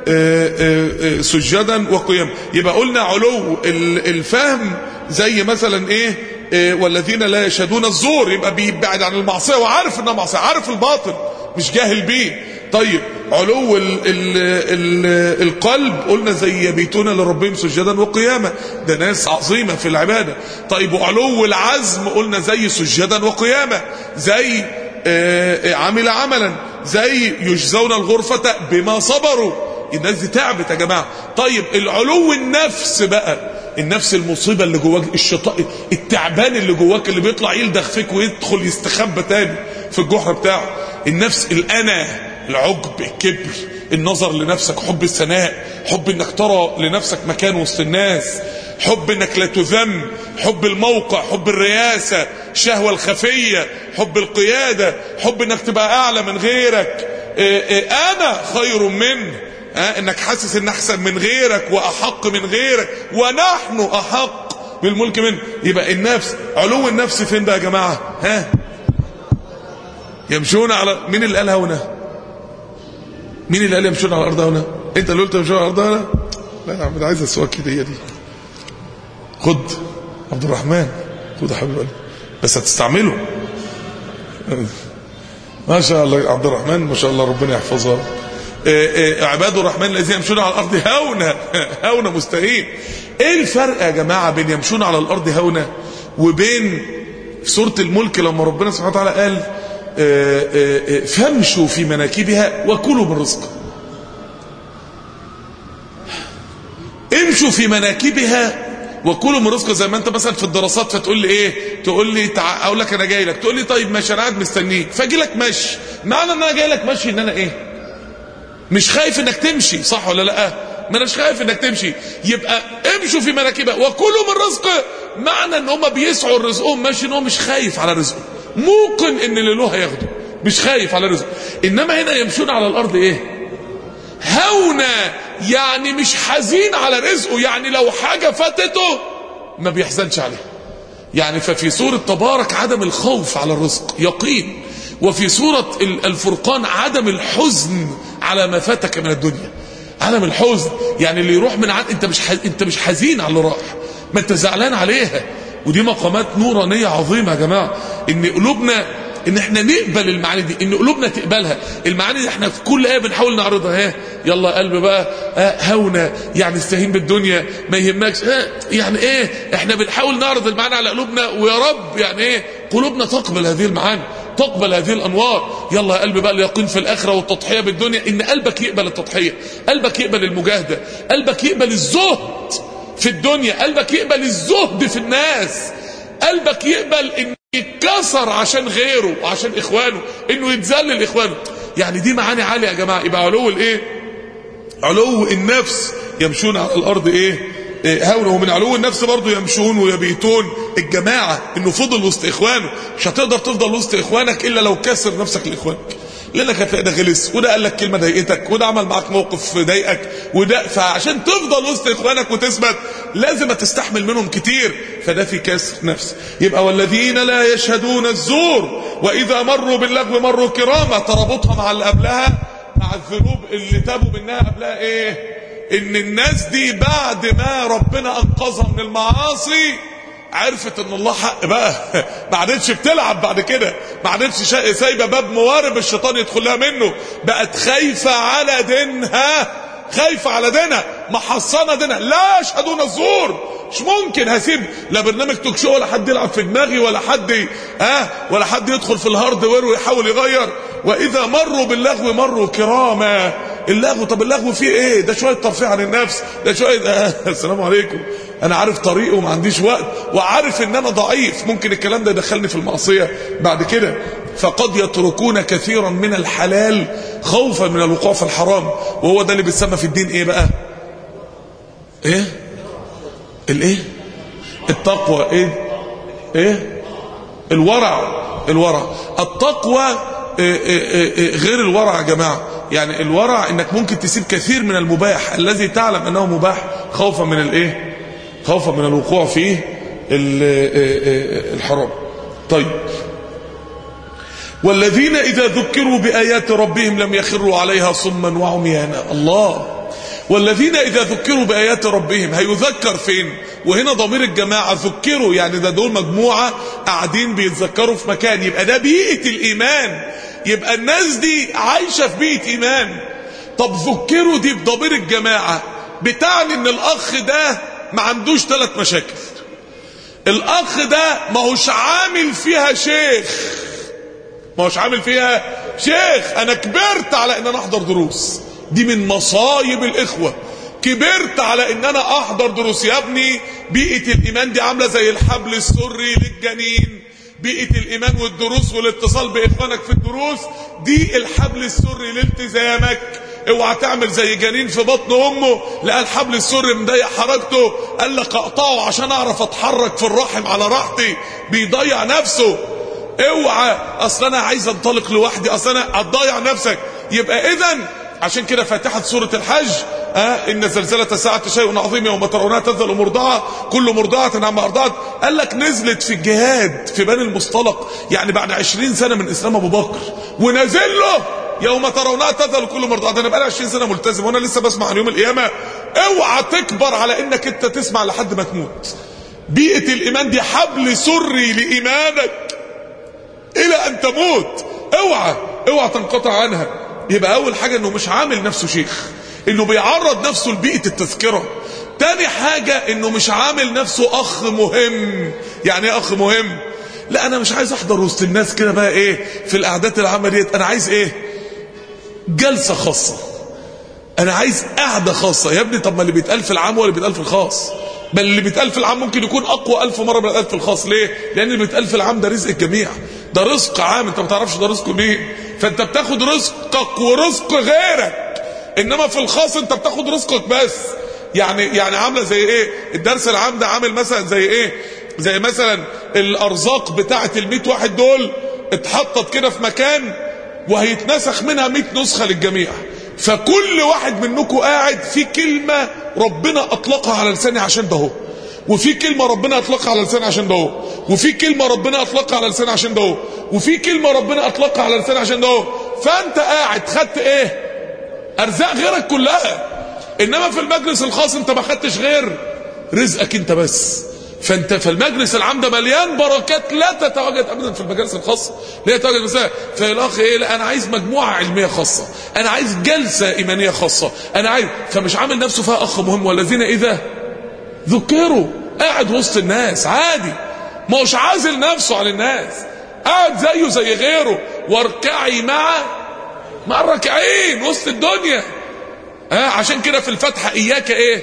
سجدا وقياما يبقى قلنا علو الفهم زي مثلا ايه والذين لا يشهدون الزور يبقى بيبعد عن المعصيه وعارف انها معصيه عارف الباطل مش جاهل بيه طيب علو ال ال ال القلب قلنا زي يبيتون لربهم سجدا وقياما ده ناس عظيمه في العباده طيب وعلو العزم قلنا زي سجدا وقياما زي عمل عملا زي يجزون الغرفه بما صبروا الناس دي تعبت يا جماعه طيب العلو النفس بقى النفس المصيبه اللي جواك الشيطان التعبان اللي جواك اللي بيطلع يلدغ فيك ويدخل يستخبى تاني في الجحر بتاعه النفس الانا العجب الكبر النظر لنفسك حب الثناء حب انك ترى لنفسك مكان وسط الناس حب انك لا تذم حب الموقع حب الرياسه الشهوه الخفيه حب القياده حب انك تبقى اعلى من غيرك انا خير منه ها انك حاسس ان احسن من غيرك واحق من غيرك ونحن احق بالملك منه يبقى النفس علو النفس فين ده يا جماعه ها يمشون على مين اللي قالها هنا مين اللي قال يمشون على الارض هنا انت اللي قلت يمشون على الارض هنا لا يا عم ده عايز السؤال كده هي دي خد عبد الرحمن خد يا حبيب قلبي بس هتستعمله ما شاء الله عبد الرحمن ما شاء الله ربنا يحفظها عباد الرحمن الذين يمشون على الارض هونا هونا مستهين ايه الفرق يا جماعه بين يمشون على الارض هونا وبين في سوره الملك لما ربنا سبحانه وتعالى قال فامشوا في مناكبها وكلوا من رزقه امشوا في مناكبها وكلوا من رزقه زي ما انت مثلا في الدراسات فتقول لي ايه تقول لي تع... اقول لك انا جاي لك تقول لي طيب ماشي انا قاعد مستنيك فاجي لك مشي معنى ان انا جاي لك مشي ان انا ايه مش خايف انك تمشي صح ولا لا ما اناش خايف انك تمشي يبقى امشوا في مناكبها وكلوا من رزقه معنى ان هم بيسعوا رزقهم ماشي ان هو مش خايف على رزقه ممكن ان اللي له هياخده مش خايف على رزقه انما هنا يمشون على الارض ايه هونا يعني مش حزين على رزقه يعني لو حاجة فاتته ما بيحزنش عليها يعني ففي سورة تبارك عدم الخوف على الرزق يقين وفي سورة الفرقان عدم الحزن على ما فاتك من الدنيا عدم الحزن يعني اللي يروح من عن انت مش حز... انت مش حزين على اللي راح ما انت زعلان عليها ودي مقامات نورانيه عظيمه يا جماعه ان قلوبنا ان احنا نقبل المعاني دي ان قلوبنا تقبلها المعاني دي احنا في كل ايه بنحاول نعرضها ها يلا قلب بقى اه هونه يعني استهين بالدنيا ما يهمكش اه يعني ايه احنا بنحاول نعرض المعاني على قلوبنا ويا رب يعني ايه قلوبنا تقبل هذه المعاني تقبل هذه الانوار يلا يا قلبي بقى اليقين في الاخره والتضحيه بالدنيا ان قلبك يقبل التضحيه قلبك يقبل المجاهده قلبك يقبل الزهد في الدنيا قلبك يقبل الزهد في الناس قلبك يقبل ان يتكسر عشان غيره وعشان اخوانه انه يتذلل لاخوانه يعني دي معاني عاليه يا جماعه يبقى علو الايه علو النفس يمشون على الارض ايه هونه ومن علو النفس برضه يمشون ويبيتون الجماعه انه فضل وسط اخوانه مش هتقدر تفضل وسط اخوانك الا لو كسر نفسك لاخوانك لانك هتلاقي ده غلس وده قال لك كلمه ضايقتك وده عمل معاك موقف ضايقك وده فعشان تفضل وسط اخوانك وتثبت لازم تستحمل منهم كتير فده في كسر نفس يبقى والذين لا يشهدون الزور واذا مروا باللغو مروا كرامه تربطها مع اللي قبلها مع الذنوب اللي تابوا منها قبلها ايه ان الناس دي بعد ما ربنا انقذها من المعاصي عرفت ان الله حق بقى ما عادتش بتلعب بعد كده ما عادتش سايبه باب موارب الشيطان يدخل لها منه بقت خايفه على دينها خايفه على دينها محصنه دينها لا يشهدون الزور مش ممكن هسيب لا برنامج توك شو ولا حد يلعب في دماغي ولا حد ها أه ولا حد يدخل في الهاردوير ويحاول يغير واذا مروا باللغو مروا كراما اللغو طب اللغو فيه ايه ده شويه ترفيه عن النفس ده شويه آه السلام عليكم انا عارف طريقي وما عنديش وقت وعارف ان انا ضعيف ممكن الكلام ده يدخلني في المعصيه بعد كده فقد يتركون كثيرا من الحلال خوفا من الوقوع في الحرام وهو ده اللي بيتسمى في الدين ايه بقى ايه الايه التقوى ايه ايه الورع الورع التقوى إيه إيه إيه غير الورع يا جماعه يعني الورع انك ممكن تسيب كثير من المباح الذي تعلم انه مباح خوفا من الايه خوفا من الوقوع فيه الحرام طيب والذين إذا ذكروا بآيات ربهم لم يخروا عليها صما وعميانا الله والذين إذا ذكروا بآيات ربهم هيذكر فين وهنا ضمير الجماعة ذكروا يعني ده دول مجموعة قاعدين بيتذكروا في مكان يبقى ده بيئة الإيمان يبقى الناس دي عايشة في بيئة إيمان طب ذكروا دي بضمير الجماعة بتعني ان الأخ ده ما عندوش ثلاث مشاكل الأخ ده ما هوش عامل فيها شيخ ما هوش عامل فيها شيخ انا كبرت على ان انا احضر دروس دي من مصايب الاخوة كبرت على ان انا احضر دروس يا ابني بيئة الايمان دي عاملة زي الحبل السري للجنين بيئة الايمان والدروس والاتصال باخوانك في الدروس دي الحبل السري لالتزامك اوعى تعمل زي جنين في بطن امه لقى الحبل السري مضيق حركته قال لك اقطعه عشان اعرف اتحرك في الرحم على راحتي بيضيع نفسه اوعى اصل انا عايز انطلق لوحدي اصل انا هتضيع نفسك يبقى اذا عشان كده فاتحه سوره الحج آه ان زلزله الساعه شيء عظيم يوم ترونها تذل مرضعه كل مرضعه عما ارضعت قال لك نزلت في الجهاد في بني المصطلق يعني بعد 20 سنه من اسلام ابو بكر ونزل له يوم ترونها تذل كل مرضعه ده انا بقالي 20 سنه ملتزم وانا لسه بسمع عن يوم القيامه اوعى تكبر على انك انت تسمع لحد ما تموت بيئه الايمان دي حبل سري لايمانك الى ان تموت اوعى اوعى تنقطع عنها يبقى اول حاجة انه مش عامل نفسه شيخ انه بيعرض نفسه لبيئة التذكرة تاني حاجة انه مش عامل نفسه اخ مهم يعني ايه اخ مهم لا انا مش عايز احضر وسط الناس كده بقى ايه في الاعداد العامة ديت انا عايز ايه جلسة خاصة انا عايز قعدة خاصة يا ابني طب ما اللي بيتقال في العام هو اللي بيتقال في الخاص بل اللي بيتقال في العام ممكن يكون اقوى الف مرة من اللي بيتقال في الخاص ليه لان اللي بيتقال في العام ده رزق الجميع ده رزق عام انت ما تعرفش ده رزقه مين فانت بتاخد رزقك ورزق غيرك انما في الخاص انت بتاخد رزقك بس يعني يعني عامله زي ايه الدرس العام ده عامل مثلا زي ايه زي مثلا الارزاق بتاعه ال واحد دول اتحطت كده في مكان وهيتنسخ منها 100 نسخه للجميع فكل واحد منكم قاعد في كلمه ربنا اطلقها على لساني عشان ده هو وفي كلمة ربنا اطلقها على لساني عشان ده هو وفي كلمة ربنا اطلقها على لساني عشان ده هو وفي كلمة ربنا اطلقها على لساني عشان ده هو فانت قاعد خدت ايه ارزاق غيرك كلها انما في المجلس الخاص انت ما خدتش غير رزقك انت بس فانت في المجلس العام ده مليان بركات لا تتواجد ابدا في المجالس الخاصه لا تتواجد مثلا فالاخ ايه لا انا عايز مجموعه علميه خاصه انا عايز جلسه ايمانيه خاصه انا عايز فمش عامل نفسه فيها اخ مهم والذين اذا ذكروا قاعد وسط الناس عادي ما هوش عازل نفسه عن الناس قاعد زيه زي غيره واركعي مع مع الراكعين وسط الدنيا ها آه عشان كده في الفتحة اياك ايه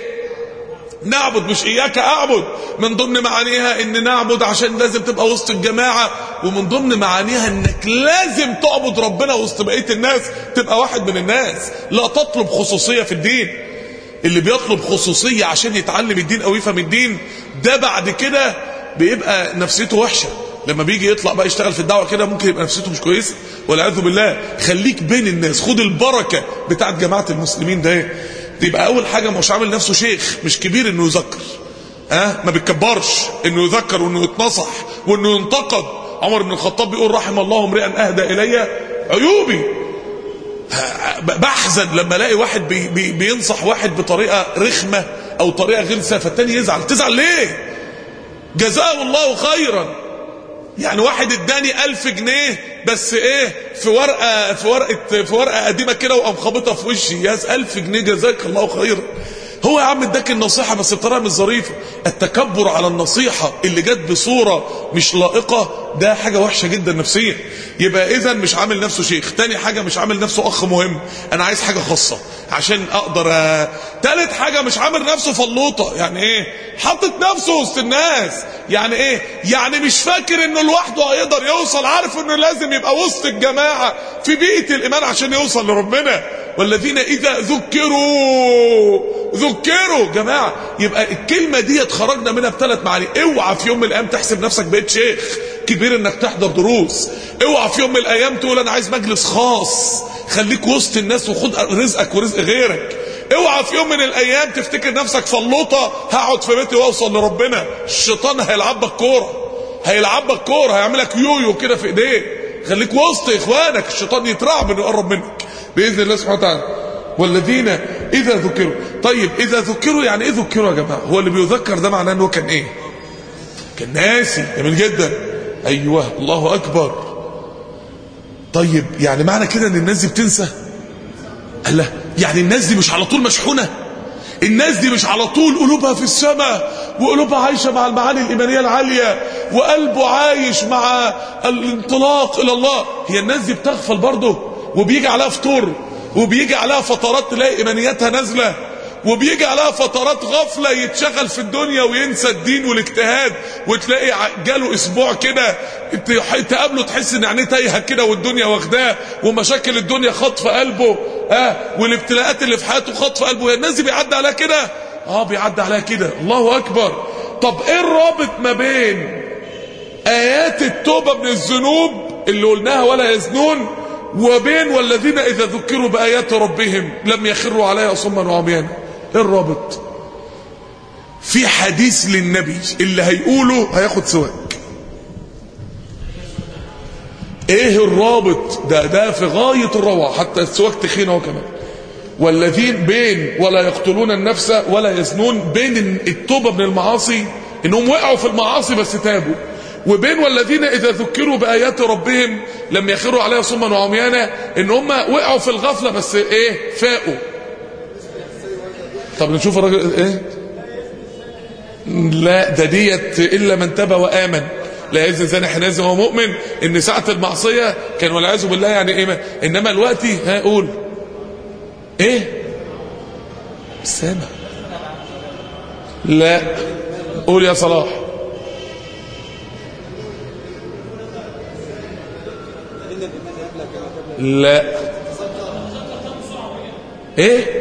نعبد مش اياك اعبد من ضمن معانيها ان نعبد عشان لازم تبقى وسط الجماعة ومن ضمن معانيها انك لازم تعبد ربنا وسط بقية الناس تبقى واحد من الناس لا تطلب خصوصية في الدين اللي بيطلب خصوصية عشان يتعلم الدين او يفهم الدين ده بعد كده بيبقى نفسيته وحشة لما بيجي يطلع بقى يشتغل في الدعوة كده ممكن يبقى نفسيته مش كويسة والعياذ بالله خليك بين الناس خد البركة بتاعت جماعة المسلمين ده يبقى اول حاجة مش عامل نفسه شيخ مش كبير انه يذكر ها أه؟ ما بيتكبرش انه يذكر وانه يتنصح وانه ينتقد عمر بن الخطاب بيقول رحم الله امرئا اهدى الي عيوبي بحزن لما الاقي واحد بي بي بينصح واحد بطريقه رخمه او طريقه غلسه فالتاني يزعل تزعل ليه جزاه الله خيرا يعني واحد اداني ألف جنيه بس ايه في ورقه في ورقه في ورقه قديمه كده وقام خابطها في وشي ياس ألف جنيه جزاك الله خيرا هو يا عم اداك النصيحة بس بطريقة مش ظريفة التكبر على النصيحة اللي جت بصورة مش لائقة ده حاجة وحشة جدا نفسيا يبقى اذا مش عامل نفسه شيخ تاني حاجة مش عامل نفسه اخ مهم انا عايز حاجة خاصة عشان اقدر أ... تالت حاجة مش عامل نفسه فلوطة يعني ايه حاطط نفسه وسط الناس يعني ايه يعني مش فاكر انه لوحده هيقدر يوصل عارف انه لازم يبقى وسط الجماعة في بيئة الايمان عشان يوصل لربنا والذين اذا ذكروا ذكروا جماعة يبقى الكلمة دي خرجنا منها بثلاث معاني اوعى في يوم من الايام تحسب نفسك بقيت شيخ كبير انك تحضر دروس اوعى في يوم من الايام تقول انا عايز مجلس خاص خليك وسط الناس وخد رزقك ورزق غيرك اوعى في يوم من الايام تفتكر نفسك فلوطة هقعد في بيتي واوصل لربنا الشيطان هيلعبك كورة هيلعبك كورة هيعملك يويو كده في ايديه خليك وسط اخوانك الشيطان يترعب انه يقرب منك باذن الله سبحانه وتعالى والذين اذا ذكروا طيب اذا ذكروا يعني ايه ذكروا يا جماعه هو اللي بيذكر ده معناه انه كان ايه كان ناسي جميل جدا ايوه الله اكبر طيب يعني معنى كده ان الناس دي بتنسى قال لا يعني الناس دي مش على طول مشحونه الناس دي مش على طول قلوبها في السماء وقلوبها عايشة مع المعاني الإيمانية العالية وقلبه عايش مع الانطلاق إلى الله هي الناس دي بتغفل برضه وبيجي عليها فطور وبيجي عليها فترات تلاقي إيمانياتها نازلة وبيجي عليها فترات غفلة يتشغل في الدنيا وينسى الدين والاجتهاد وتلاقي جاله اسبوع كده تقابله تحس ان عينيه تايهه كده والدنيا واخداه ومشاكل الدنيا خطف قلبه اه والابتلاءات اللي في حياته خطف قلبه الناس دي بيعدي عليها كده اه بيعدي عليها كده الله اكبر طب ايه الرابط ما بين ايات التوبه من الذنوب اللي قلناها ولا يزنون وبين والذين اذا ذكروا بايات ربهم لم يخروا عليها صما وعميانا ايه الرابط في حديث للنبي اللي هيقوله هياخد سواك ايه الرابط ده ده في غاية الروعة حتى السواك تخين هو كمان والذين بين ولا يقتلون النفس ولا يزنون بين التوبة من المعاصي انهم وقعوا في المعاصي بس تابوا وبين والذين اذا ذكروا بايات ربهم لم يخروا عليها صما وعميانا ان هم وقعوا في الغفلة بس ايه فاقوا طب نشوف الراجل ايه لا ده ديت الا من تاب وامن لا يزن زاني حين هو مؤمن ان ساعة المعصية كان والعياذ بالله يعني ايه انما الوقت ها قول ايه سامع لا قول يا صلاح لا ايه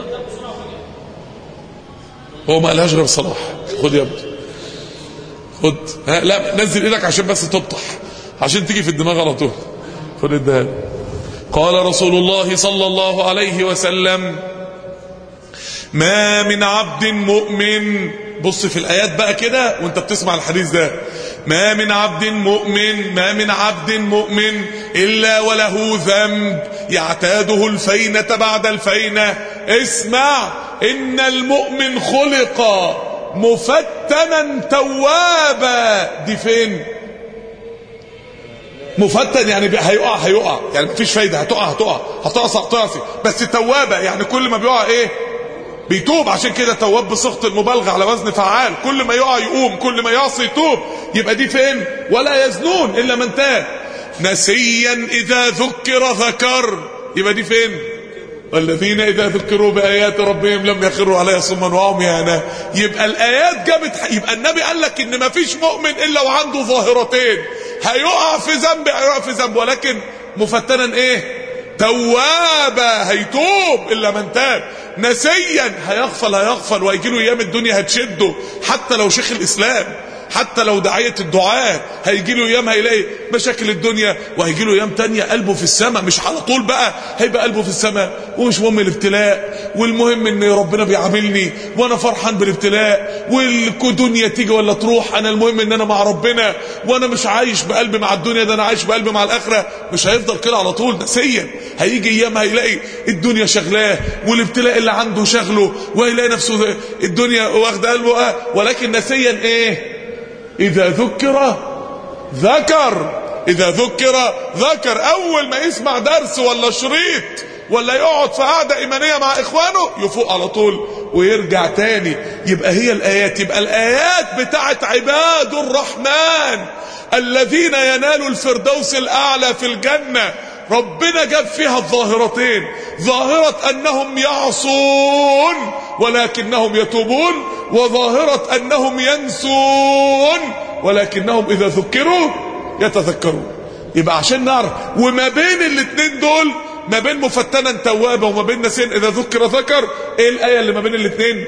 هو ما قالهاش غير صلاح خد يا ابني خد ها لا نزل ايدك عشان بس تبطح عشان تيجي في الدماغ على طول خد الدهان قال رسول الله صلى الله عليه وسلم ما من عبد مؤمن بص في الايات بقى كده وانت بتسمع الحديث ده ما من عبد مؤمن ما من عبد مؤمن الا وله ذنب يعتاده الفينة بعد الفينة اسمع ان المؤمن خلق مفتنا توابا دي فين مفتن يعني هيقع هيقع يعني مفيش فايده هتقع هتقع هتعصى هتعصي بس توابه يعني كل ما بيقع ايه بيتوب عشان كده تواب بصيغه المبالغه على وزن فعال كل ما يقع يقوم كل ما يعصي يتوب يبقى دي فين ولا يزنون الا من تاب نسيا اذا ذكر ذكر يبقى دي فين والذين إذا ذكروا بآيات ربهم لم يخروا عليها صما وعميانا يبقى الآيات جابت يبقى النبي قال لك إن ما فيش مؤمن إلا وعنده ظاهرتين هيقع في ذنب هيقع في ذنب ولكن مفتنا إيه توابا هيتوب إلا من تاب نسيا هيغفل هيغفل وهيجي له أيام الدنيا هتشده حتى لو شيخ الإسلام حتى لو دعاية الدعاء هيجي له ايام هيلاقي مشاكل الدنيا وهيجي له ايام تانية قلبه في السماء مش على طول بقى هيبقى قلبه في السماء ومش مهم الابتلاء والمهم ان ربنا بيعاملني وانا فرحان بالابتلاء والدنيا تيجي ولا تروح انا المهم ان انا مع ربنا وانا مش عايش بقلبي مع الدنيا ده انا عايش بقلبي مع الاخره مش هيفضل كده على طول نسيا هيجي ايام هيلاقي الدنيا شغلاه والابتلاء اللي عنده شغله وهيلاقي نفسه الدنيا واخده قلبه ولكن نسيا ايه إذا ذكر ذكر إذا ذكر ذكر أول ما يسمع درس ولا شريط ولا يقعد في قعدة إيمانية مع إخوانه يفوق على طول ويرجع تاني يبقى هي الآيات يبقى الآيات بتاعت عباد الرحمن الذين ينالوا الفردوس الأعلى في الجنة ربنا جاب فيها الظاهرتين ظاهرة أنهم يعصون ولكنهم يتوبون وظاهرة أنهم ينسون ولكنهم إذا ذكروا يتذكرون يبقى عشان نعرف وما بين الاثنين دول ما بين مفتنا توابا وما بين نسين إذا ذكر ذكر إيه الآية اللي ما بين الاثنين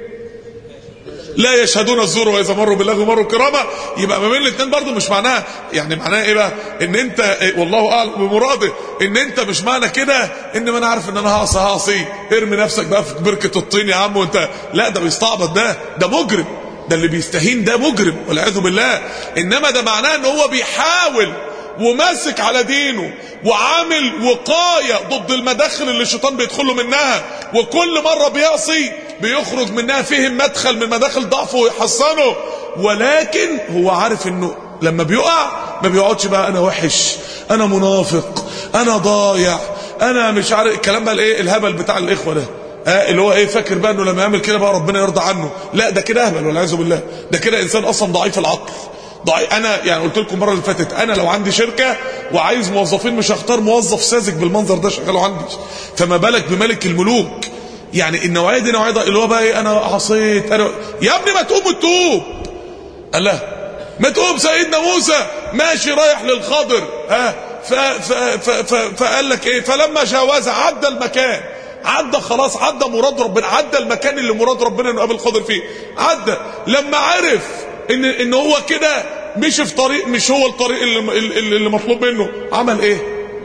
لا يشهدون الزور واذا مروا باللغو مروا كرامه يبقى ما بين الاثنين برضه مش معناها يعني معناها ايه بقى ان انت إيه والله اعلم بمراده ان انت مش معنى كده ان ما انا عارف ان انا هعصي هعصي ارمي نفسك بقى في بركه الطين يا عم وانت لا ده بيستعبط ده ده مجرم ده اللي بيستهين ده مجرم والعياذ بالله انما ده معناه ان هو بيحاول وماسك على دينه وعامل وقاية ضد المداخل اللي الشيطان بيدخله منها وكل مرة بيعصي بيخرج منها فهم مدخل من مداخل ضعفه ويحصنه ولكن هو عارف انه لما بيقع ما بيقعدش بقى انا وحش انا منافق انا ضايع انا مش عارف الكلام بقى الايه الهبل بتاع الاخوه ده آه اللي هو ايه فاكر بقى انه لما يعمل كده بقى ربنا يرضى عنه لا ده كده اهبل والعياذ بالله ده كده انسان اصلا ضعيف العقل ضعيف انا يعني قلت لكم المره اللي فاتت انا لو عندي شركه وعايز موظفين مش هختار موظف ساذج بالمنظر ده شغاله عندي فما بالك بملك الملوك يعني النوعيه دي نوعيه اللي هو بقى ايه انا عصيت انا يا ابني ما تقوم وتوب قال لا ما تقوم سيدنا موسى ماشي رايح للخضر ها ف ف ف ف فقال لك ايه فلما جاوز عدى المكان عدى خلاص عدى مراد ربنا عدى المكان اللي مراد ربنا انه قابل خضر فيه عدى لما عرف ان ان هو كده مشي في طريق مش هو الطريق اللي, اللي, اللي مطلوب منه عمل ايه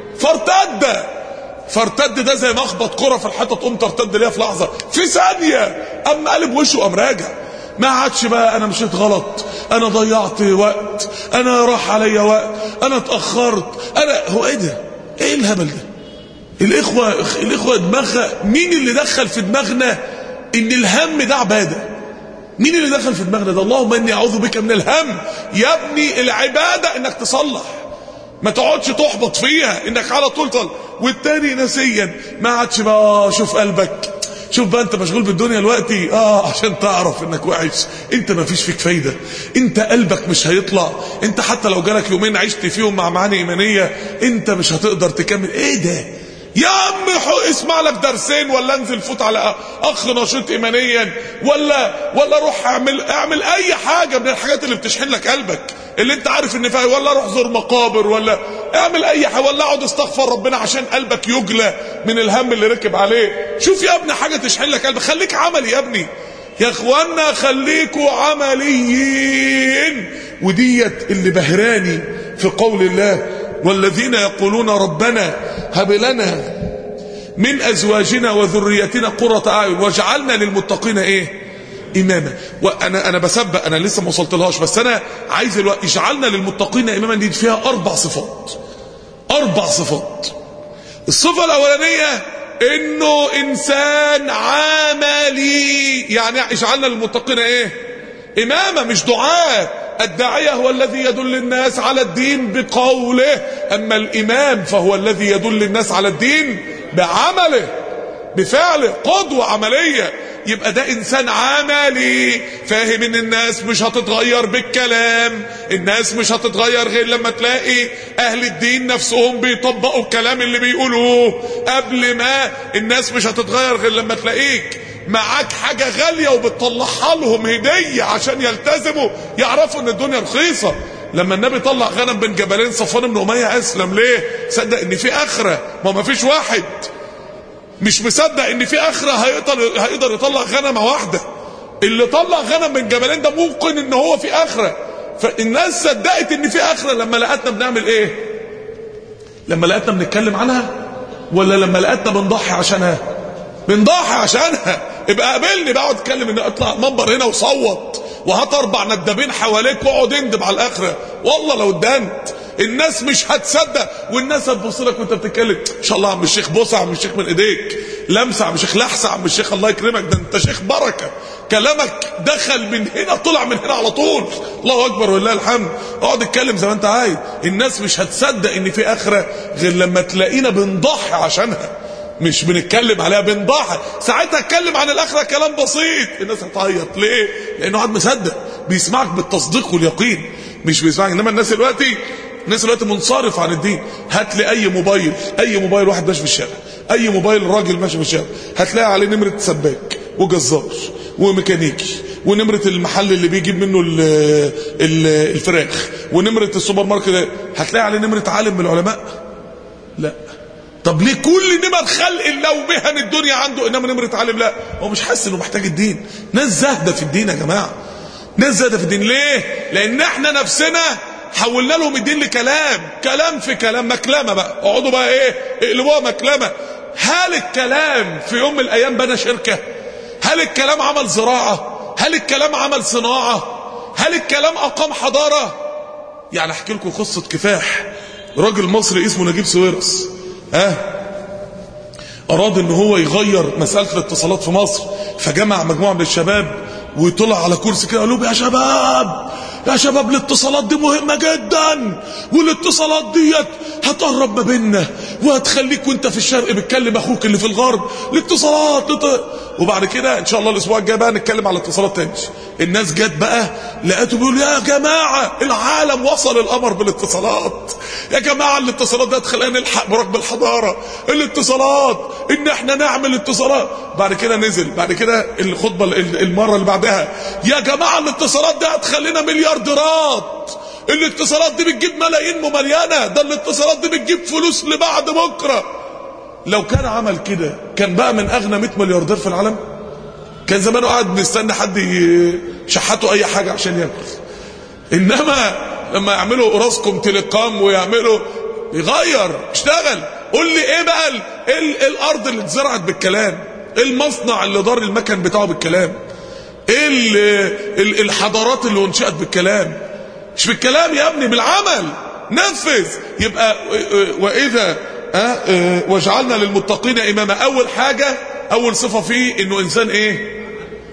فارتد فارتد ده زي ما اخبط كره في الحيطه تقوم ترتد ليها في لحظه في ثانيه اما قلب وشه قام راجع ما عادش بقى انا مشيت غلط انا ضيعت وقت انا راح عليا وقت انا اتاخرت انا هو ايه ده ايه الهبل ده الاخوه الاخوه دماغها مين اللي دخل في دماغنا ان الهم ده عباده مين اللي دخل في دماغنا ده اللهم اني اعوذ بك من الهم يا ابني العباده انك تصلح ما تقعدش تحبط فيها انك على طول طل والتاني نسيا ما عادش بقى شوف قلبك شوف بقى انت مشغول بالدنيا دلوقتي اه عشان تعرف انك وحش انت ما فيش فيك فايده انت قلبك مش هيطلع انت حتى لو جالك يومين عشت فيهم مع معاني ايمانيه انت مش هتقدر تكمل ايه ده يا عم اسمع لك درسين ولا انزل فوت على اخ نشيط ايمانيا ولا ولا روح اعمل اعمل اي حاجه من الحاجات اللي بتشحن لك قلبك اللي انت عارف ان فيها ولا روح زور مقابر ولا اعمل اي حاجه ولا اقعد استغفر ربنا عشان قلبك يجلى من الهم اللي ركب عليه شوف يا ابني حاجه تشحن لك قلبك خليك عملي يا ابني يا اخوانا خليكوا عمليين وديت اللي بهراني في قول الله والذين يقولون ربنا هب لنا من ازواجنا وذريتنا قرة اعين واجعلنا للمتقين ايه اماما وانا انا بسبق انا لسه ما وصلتلهاش بس انا عايز الوقت اجعلنا للمتقين اماما دي فيها اربع صفات اربع صفات الصفه الاولانيه انه انسان عملي يعني اجعلنا للمتقين ايه اماما مش دعاه الداعية هو الذي يدل الناس على الدين بقوله أما الإمام فهو الذي يدل الناس على الدين بعمله بفعله قدوة عملية يبقى ده إنسان عملي فاهم إن الناس مش هتتغير بالكلام الناس مش هتتغير غير لما تلاقي أهل الدين نفسهم بيطبقوا الكلام اللي بيقولوه قبل ما الناس مش هتتغير غير لما تلاقيك معاك حاجة غالية وبتطلعها لهم هدية عشان يلتزموا يعرفوا ان الدنيا رخيصة لما النبي طلع غنم بين جبلين صفوان بن اميه اسلم ليه صدق ان في اخره ما ما فيش واحد مش مصدق ان في اخره هيقدر هيقدر يطلع غنمه واحده اللي طلع غنم من جبلين ده ممكن ان هو في اخره فالناس صدقت ان في اخره لما لقتنا بنعمل ايه لما لقتنا بنتكلم عنها ولا لما لقتنا بنضحي عشانها بنضحي عشانها ابقى قابلني بقعد اتكلم ان اطلع منبر هنا وصوت وهات اربع ندبين حواليك واقعد اندب على الاخره والله لو اتدنت الناس مش هتصدق والناس هتبص لك وانت بتتكلم ان شاء الله يا عم الشيخ بوسع يا عم الشيخ من ايديك لمسه يا عم الشيخ لحسه يا عم الشيخ الله يكرمك ده انت شيخ بركه كلامك دخل من هنا طلع من هنا على طول الله اكبر ولله الحمد اقعد اتكلم زي ما انت عايز الناس مش هتصدق ان في اخره غير لما تلاقينا بنضحي عشانها مش بنتكلم عليها بنضحك ساعتها اتكلم عن الاخره كلام بسيط الناس هتعيط ليه لانه قاعد مصدق بيسمعك بالتصديق واليقين مش بيسمعك انما الناس دلوقتي الناس دلوقتي منصرف عن الدين هات لي اي موبايل اي موبايل واحد ماشي في الشارع اي موبايل راجل ماشي في الشارع هتلاقي عليه نمره سباك وجزار وميكانيكي ونمرة المحل اللي بيجيب منه ال ال الفراخ ونمرة السوبر ماركت هتلاقي عليه نمرة عالم من العلماء لا طب ليه كل نمر خلق الله ومهن الدنيا عنده انما نمرة عالم لا هو مش حاسس انه محتاج الدين ناس زاهدة في الدين يا جماعة ناس زاهدة في الدين ليه لان احنا نفسنا حولنا لهم الدين لكلام كلام في كلام مكلمة بقى اقعدوا بقى ايه اقلبوها مكلمة هل الكلام في يوم من الايام بنى شركة هل الكلام عمل زراعة هل الكلام عمل صناعة هل الكلام اقام حضارة يعني احكي لكم قصة كفاح راجل مصري اسمه نجيب سويرس ها اراد ان هو يغير مسألة الاتصالات في مصر فجمع مجموعة من الشباب وطلع على كرسي كده قال لهم يا شباب يا شباب الاتصالات دي مهمة جدا والاتصالات ديت هتقرب ما بيننا وهتخليك وانت في الشرق بتكلم اخوك اللي في الغرب الاتصالات لط... وبعد كده ان شاء الله الاسبوع الجاي بقى نتكلم على الاتصالات تاني الناس جت بقى لقيته بيقول يا جماعة العالم وصل القمر بالاتصالات يا جماعة الاتصالات ده تخلينا نلحق بركب الحضارة الاتصالات ان احنا نعمل اتصالات بعد كده نزل بعد كده الخطبة المرة اللي بعدها يا جماعة الاتصالات ده هتخلينا مليارديرات الاتصالات دي بتجيب ملايين ممليانة ده الاتصالات دي بتجيب فلوس لبعد بكرة لو كان عمل كده كان بقى من اغنى 100 ملياردير في العالم كان زمانه قاعد مستني حد يشحته اي حاجة عشان ياكل انما لما يعملوا راسكم تليقام ويعملوا يغير اشتغل قول لي ايه بقى ال ال الارض اللي اتزرعت بالكلام ايه المصنع اللي دار المكن بتاعه بالكلام ايه ال ال الحضارات اللي انشأت بالكلام مش بالكلام يا ابني بالعمل نفذ يبقى واذا اه وجعلنا للمتقين اماما اول حاجة اول صفة فيه انه انسان ايه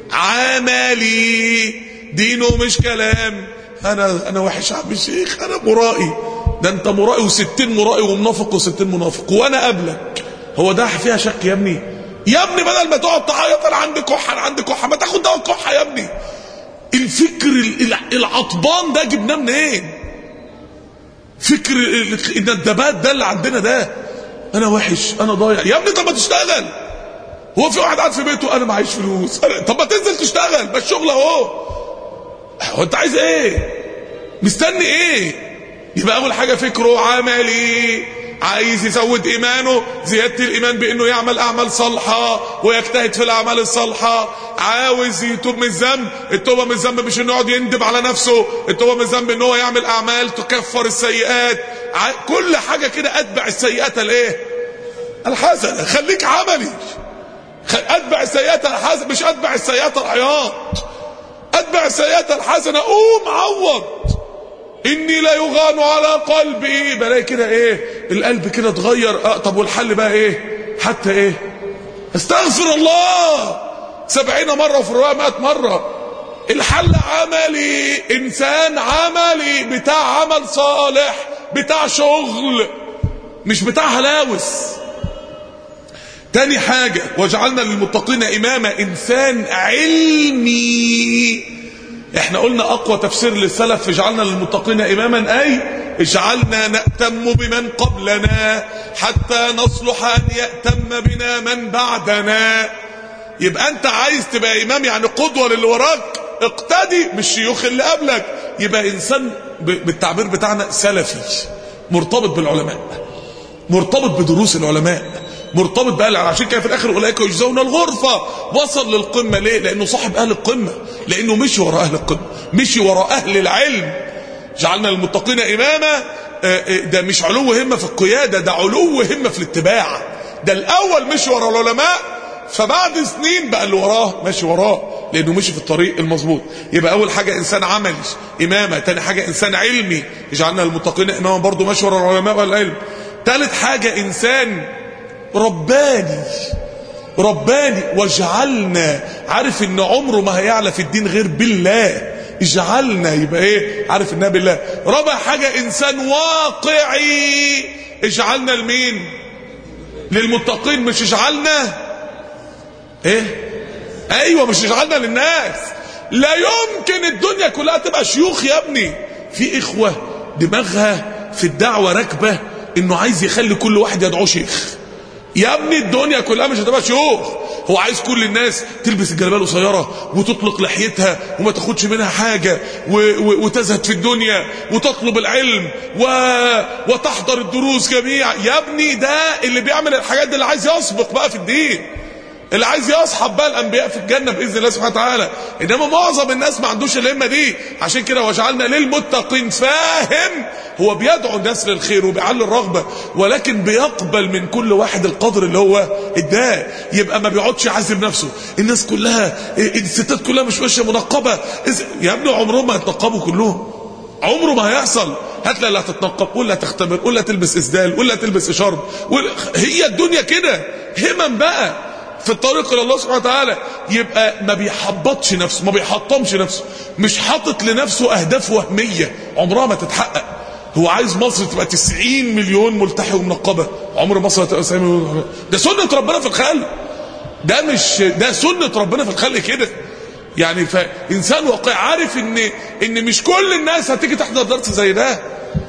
عملي دينه مش كلام انا انا وحش عم الشيخ انا مرائي ده انت مرائي وستين مرائي ومنافق وستين منافق وانا قبلك هو ده فيها شك يا ابني يا ابني بدل ما تقعد تعيط انا عندي كحه انا عندي كحه ما تاخد دواء الكحه يا ابني الفكر العطبان ده جبناه منين فكر الندبات ده اللي عندنا ده انا وحش انا ضايع يا ابني طب ما تشتغل هو في واحد قاعد في بيته انا معيش فلوس طب ما تنزل تشتغل ما الشغل اهو هو انت عايز ايه مستني ايه يبقى اول حاجه فكره عملي عايز يزود ايمانه زياده الايمان بانه يعمل اعمال صالحه ويجتهد في الاعمال الصالحه عاوز يتوب من الذنب التوبه من الذنب مش انه يقعد يندب على نفسه التوبه من الذنب ان هو يعمل اعمال تكفر السيئات كل حاجه كده اتبع السيئات الايه الحسنه خليك عملي اتبع السيئات الحسنه مش اتبع السيئات العياط اتبع السيئات الحسنه قوم عوض اني لا يغان على قلبي بلاقي كده ايه القلب كده اتغير اه طب والحل بقى ايه حتى ايه استغفر الله سبعين مرة في الرواية مئة مرة الحل عملي انسان عملي بتاع عمل صالح بتاع شغل مش بتاع هلاوس تاني حاجة وجعلنا للمتقين اماما انسان علمي احنا قلنا اقوى تفسير للسلف اجعلنا للمتقين اماما اي اجعلنا نأتم بمن قبلنا حتى نصلح ان يأتم بنا من بعدنا يبقى انت عايز تبقى امام يعني قدوة للي وراك اقتدي بالشيوخ اللي قبلك يبقى انسان بالتعبير بتاعنا سلفي مرتبط بالعلماء مرتبط بدروس العلماء مرتبط بقى عشان كده في الاخر اولئك يجزون الغرفه وصل للقمه ليه لانه صاحب اهل القمه لانه مشي وراء اهل القمه مشي وراء اهل العلم جعلنا للمتقين اماما ده مش علو همه في القياده ده علو همه في الاتباع ده الاول مشي وراء العلماء فبعد سنين بقى اللي وراه ماشي وراه لانه مشي في الطريق المظبوط يبقى اول حاجه انسان عملي امامه تاني حاجه انسان علمي جعلنا للمتقين اماما برضه ماشي وراء العلماء والعلم ثالث حاجه انسان رباني رباني واجعلنا عارف ان عمره ما هيعلى في الدين غير بالله اجعلنا يبقى ايه عارف انها بالله رابع حاجة انسان واقعي اجعلنا لمين للمتقين مش اجعلنا ايه ايوه مش اجعلنا للناس لا يمكن الدنيا كلها تبقى شيوخ يا ابني في اخوة دماغها في الدعوة راكبة انه عايز يخلي كل واحد يدعو شيخ يا ابني الدنيا كلها مش هتبقى شيوخ هو عايز كل الناس تلبس الجلابيه القصيره وتطلق لحيتها وما تاخدش منها حاجه و... و... وتزهد في الدنيا وتطلب العلم و... وتحضر الدروس جميعا يا ابني ده اللي بيعمل الحاجات دي اللي عايز يسبق بقى في الدين اللي عايز يصحب بقى الانبياء في الجنه باذن الله سبحانه وتعالى انما معظم الناس ما عندوش الهمه دي عشان كده وجعلنا للمتقين فاهم هو بيدعو الناس للخير وبيعلي الرغبه ولكن بيقبل من كل واحد القدر اللي هو اداه يبقى ما بيقعدش يعذب نفسه الناس كلها الستات كلها مش ماشيه منقبه يا ابني عمرهم ما هيتنقبوا كلهم عمره ما هيحصل هات لا هتتنقب ولا تختمر ولا تلبس اسدال ولا تلبس اشارب ولا هي الدنيا كده همم بقى في الطريق الى الله سبحانه وتعالى يبقى ما بيحبطش نفسه ما بيحطمش نفسه مش حاطط لنفسه اهداف وهميه عمرها ما تتحقق هو عايز مصر تبقى 90 مليون ملتحي ومنقبه عمر مصر هتبقى 90 مليون ده سنه ربنا في الخلق ده مش ده سنه ربنا في الخلق كده يعني فانسان واقعي عارف ان ان مش كل الناس هتيجي تحضر درس زي ده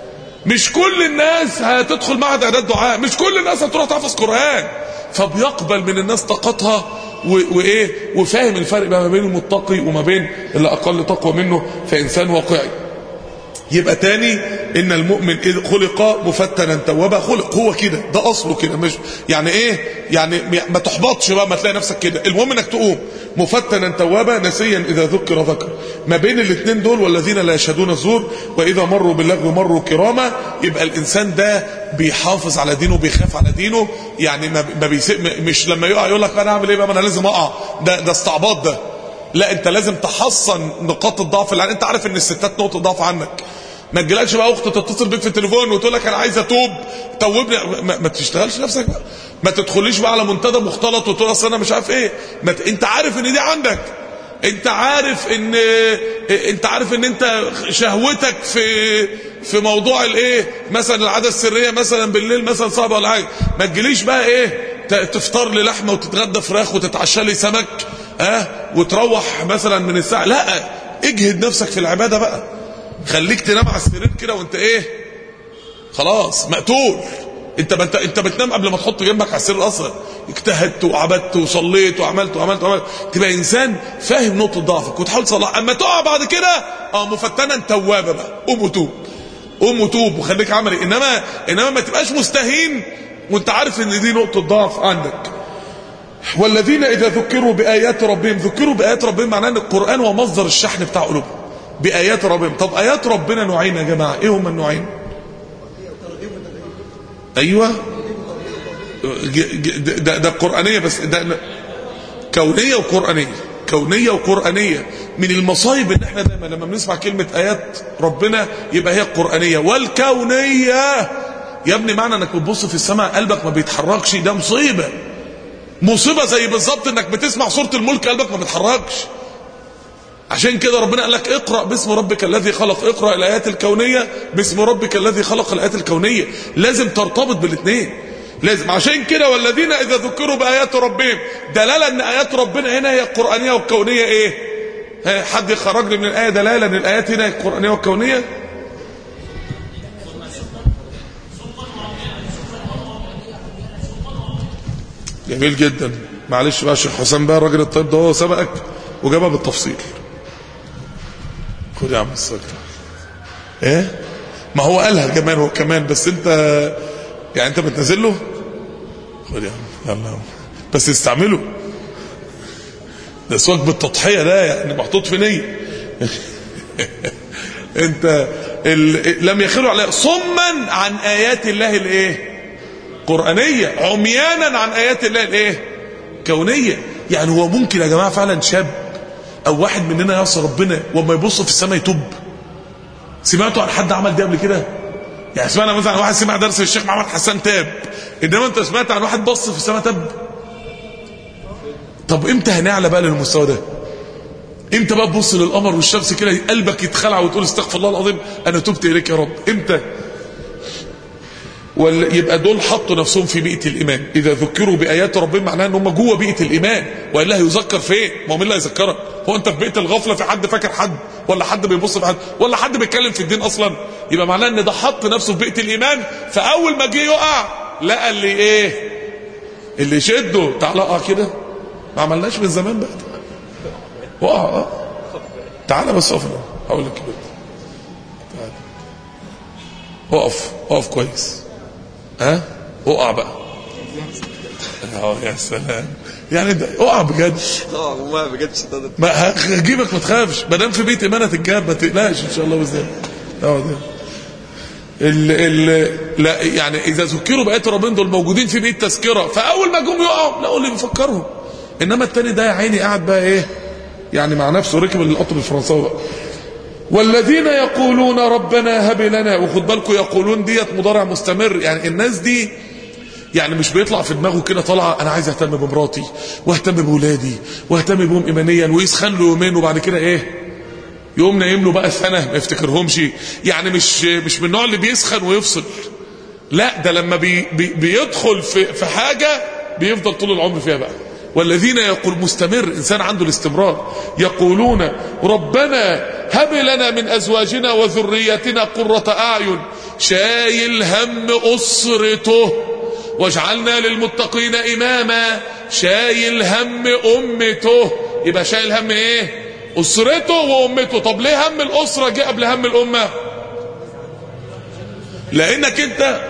مش كل الناس هتدخل معهد اعداد دعاء مش كل الناس هتروح تحفظ قران فبيقبل من الناس طاقتها وايه وفاهم الفرق بقى ما بين المتقي وما بين اللي اقل تقوى منه فانسان واقعي يبقى تاني ان المؤمن اذ خلق مفتنا توابا خلق هو كده ده اصله كده مش يعني ايه يعني ما تحبطش بقى ما تلاقي نفسك كده المهم انك تقوم مفتنا توابا نسيا اذا ذكر ذكر ما بين الاثنين دول والذين لا يشهدون الزور واذا مروا باللغو مروا كراما يبقى الانسان ده بيحافظ على دينه بيخاف على دينه يعني ما ما مش لما يقع يقول لك انا اعمل ايه بقى ما انا لازم اقع ده ده استعباط ده لا انت لازم تحصن نقاط الضعف اللي انت عارف ان الستات نقطه ضعف عنك ما تجيلكش بقى اخت تتصل بيك في التليفون وتقول لك انا عايز اتوب توبني ما, ما تشتغلش نفسك بقى ما تدخليش بقى على منتدى مختلط وتقول اصل انا مش عارف ايه ما ت... انت عارف ان دي عندك انت عارف ان انت عارف ان انت شهوتك في في موضوع الايه مثلا العاده السريه مثلا بالليل مثلا صعبه ولا حاجه ما تجيليش بقى ايه تفطر لي لحمه وتتغدى فراخ وتتعشى لي سمك اه وتروح مثلا من الساعه لا اجهد نفسك في العباده بقى خليك تنام على السرير كده وانت ايه خلاص مقتول انت انت انت بتنام قبل ما تحط جنبك على السرير اصلا اجتهدت وعبدت وصليت وعملت وعملت وعملت تبقى انسان فاهم نقطه ضعفك وتحاول تصلح اما تقع بعد كده اه مفتنا توابه بقى قوم وتوب قوم وتوب وخليك عملي انما انما ما تبقاش مستهين وانت عارف ان دي نقطه ضعف عندك والذين اذا ذكروا بايات ربهم ذكروا بايات ربهم معناه ان القران هو مصدر الشحن بتاع قلوبهم بايات ربهم طب ايات ربنا نوعين يا جماعه ايه هما النوعين ايوه ده ده قرانيه بس ده كونيه وقرانيه كونيه وقرانيه من المصايب ان احنا دايما لما بنسمع كلمه ايات ربنا يبقى هي القرانيه والكونيه يا ابني معنى انك بتبص في السماء قلبك ما بيتحركش ده مصيبه مصيبه زي بالظبط انك بتسمع سوره الملك قلبك ما بيتحركش عشان كده ربنا قال لك اقرا باسم ربك الذي خلق اقرا الايات الكونيه باسم ربك الذي خلق الايات الكونيه لازم ترتبط بالاثنين لازم عشان كده والذين اذا ذكروا بايات ربهم دلاله ان ايات ربنا هنا هي القرانيه والكونيه ايه حد يخرج لي من الايه دلاله ان الايات هنا القرانيه والكونيه جميل جدا معلش بقى الشيخ حسام بقى الراجل الطيب ده هو سبقك وجابها بالتفصيل خد يا عم السجن ايه ما هو قالها كمان هو كمان بس انت يعني انت بتنزل له خد يا عم يلا بس استعمله ده سواك بالتضحيه ده يعني محطوط في نيه انت ال... لم يخلوا عليه صما عن ايات الله الايه قرانيه عميانا عن ايات الله الايه كونيه يعني هو ممكن يا جماعه فعلا شاب او واحد مننا يعصي ربنا وما يبص في السماء يتوب سمعتوا عن حد عمل ده قبل كده يعني سمعنا مثلا عن واحد سمع درس الشيخ محمد حسان تاب انما انت سمعت عن واحد بص في السماء تاب طب امتى هنعلى بقى للمستوى ده امتى بقى تبص للقمر والشمس كده قلبك يتخلع وتقول استغفر الله العظيم انا تبت اليك يا رب امتى ولا يبقى دول حطوا نفسهم في بيئه الايمان اذا ذكروا بايات ربهم معناها ان هم جوه بيئه الايمان والا هيذكر فين ما هو مين اللي هيذكرك هو انت في بيئه الغفله في حد فاكر حد ولا حد بيبص في حد ولا حد بيتكلم في الدين اصلا يبقى معناه ان ده حط نفسه في بيئه الايمان فاول ما جه يقع لقى اللي ايه اللي يشده تعالى اقع كده ما عملناش من زمان بقى وقع اه تعالى بس اقف هقول لك كده اقف اقف كويس ها اقع بقى اه يا سلام يعني ده اقع بجد اه والله بجد شطانة ما هجيبك ما تخافش ما دام في بيت ايمان هتتجاب ما تقلقش ان شاء الله باذن الله اه ده ال ال لا يعني اذا ذكروا بقيت ربنا دول موجودين في بيت تذكره فاول ما جم يقعوا لقوا اللي بيفكرهم انما التاني ده يا عيني قاعد بقى ايه يعني مع نفسه ركب القطر الفرنساوي بقى والذين يقولون ربنا هب لنا وخد بالكم يقولون ديت مضارع مستمر يعني الناس دي يعني مش بيطلع في دماغه كده طالعه انا عايز اهتم بمراتي واهتم بولادي واهتم بهم ايمانيا ويسخن له يومين وبعد كده ايه يقوم نايم له بقى سنه ما يفتكرهمش يعني مش مش من النوع اللي بيسخن ويفصل لا ده لما بي بي بيدخل في في حاجه بيفضل طول العمر فيها بقى والذين يقول مستمر انسان عنده الاستمرار يقولون ربنا هب لنا من ازواجنا وذريتنا قرة اعين شايل هم اسرته واجعلنا للمتقين اماما شايل هم امته يبقى شايل هم ايه اسرته وامته طب ليه هم الاسره جه قبل هم الامه لانك انت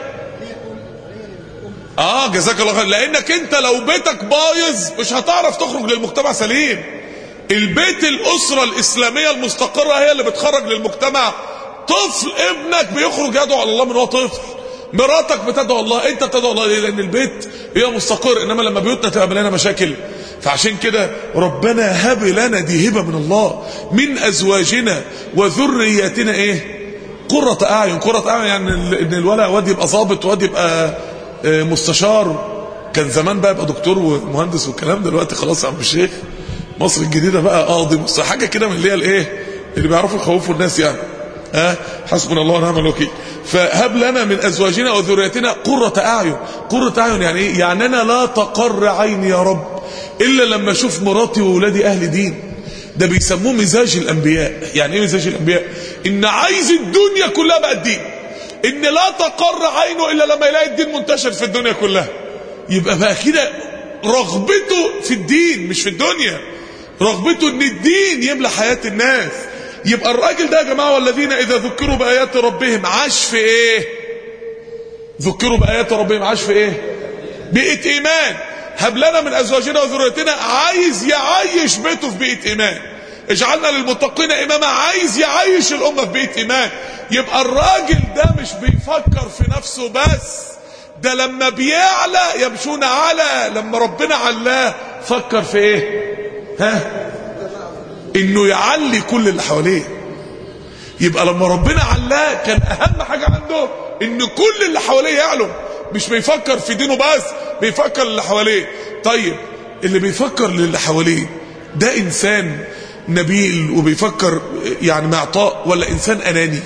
اه جزاك الله خير لانك انت لو بيتك بايظ مش هتعرف تخرج للمجتمع سليم البيت الاسره الاسلاميه المستقره هي اللي بتخرج للمجتمع طفل ابنك بيخرج يدعو على الله من هو طفل مراتك بتدعو الله انت بتدعو الله ليه لان البيت هي مستقر انما لما بيوتنا تبقى مليانه مشاكل فعشان كده ربنا هب لنا دي هبه من الله من ازواجنا وذرياتنا ايه قرة اعين قرة اعين يعني ان الولد واد يبقى ظابط واد يبقى مستشار كان زمان بقى يبقى دكتور ومهندس والكلام دلوقتي خلاص يا عم الشيخ مصر الجديده بقى قاضي مصر حاجه كده من اللي هي الايه اللي بيعرفوا يخوفوا الناس يعني ها حسبنا الله ونعم الوكيل فهب لنا من ازواجنا وذرياتنا قرة اعين قرة اعين يعني ايه يعني انا لا تقر عيني يا رب الا لما اشوف مراتي واولادي اهل دين ده بيسموه مزاج الانبياء يعني ايه مزاج الانبياء ان عايز الدنيا كلها بقى الدين ان لا تقر عينه الا لما يلاقي الدين منتشر في الدنيا كلها يبقى بقى كده رغبته في الدين مش في الدنيا رغبته ان الدين يملى حياة الناس يبقى الراجل ده يا جماعة والذين اذا ذكروا بآيات ربهم عاش في ايه ذكروا بآيات ربهم عاش في ايه بيئة ايمان هب لنا من ازواجنا وذريتنا عايز يعيش بيته في بيئة ايمان اجعلنا للمتقين اماما عايز يعيش الامه في بيئه ايمان يبقى الراجل ده مش بيفكر في نفسه بس ده لما بيعلى يمشون على لما ربنا علاه فكر في ايه ها انه يعلي كل اللي حواليه يبقى لما ربنا علاه كان اهم حاجه عنده ان كل اللي حواليه يعلم مش بيفكر في دينه بس بيفكر اللي حواليه طيب اللي بيفكر للي حواليه ده انسان نبيل وبيفكر يعني معطاء ولا انسان اناني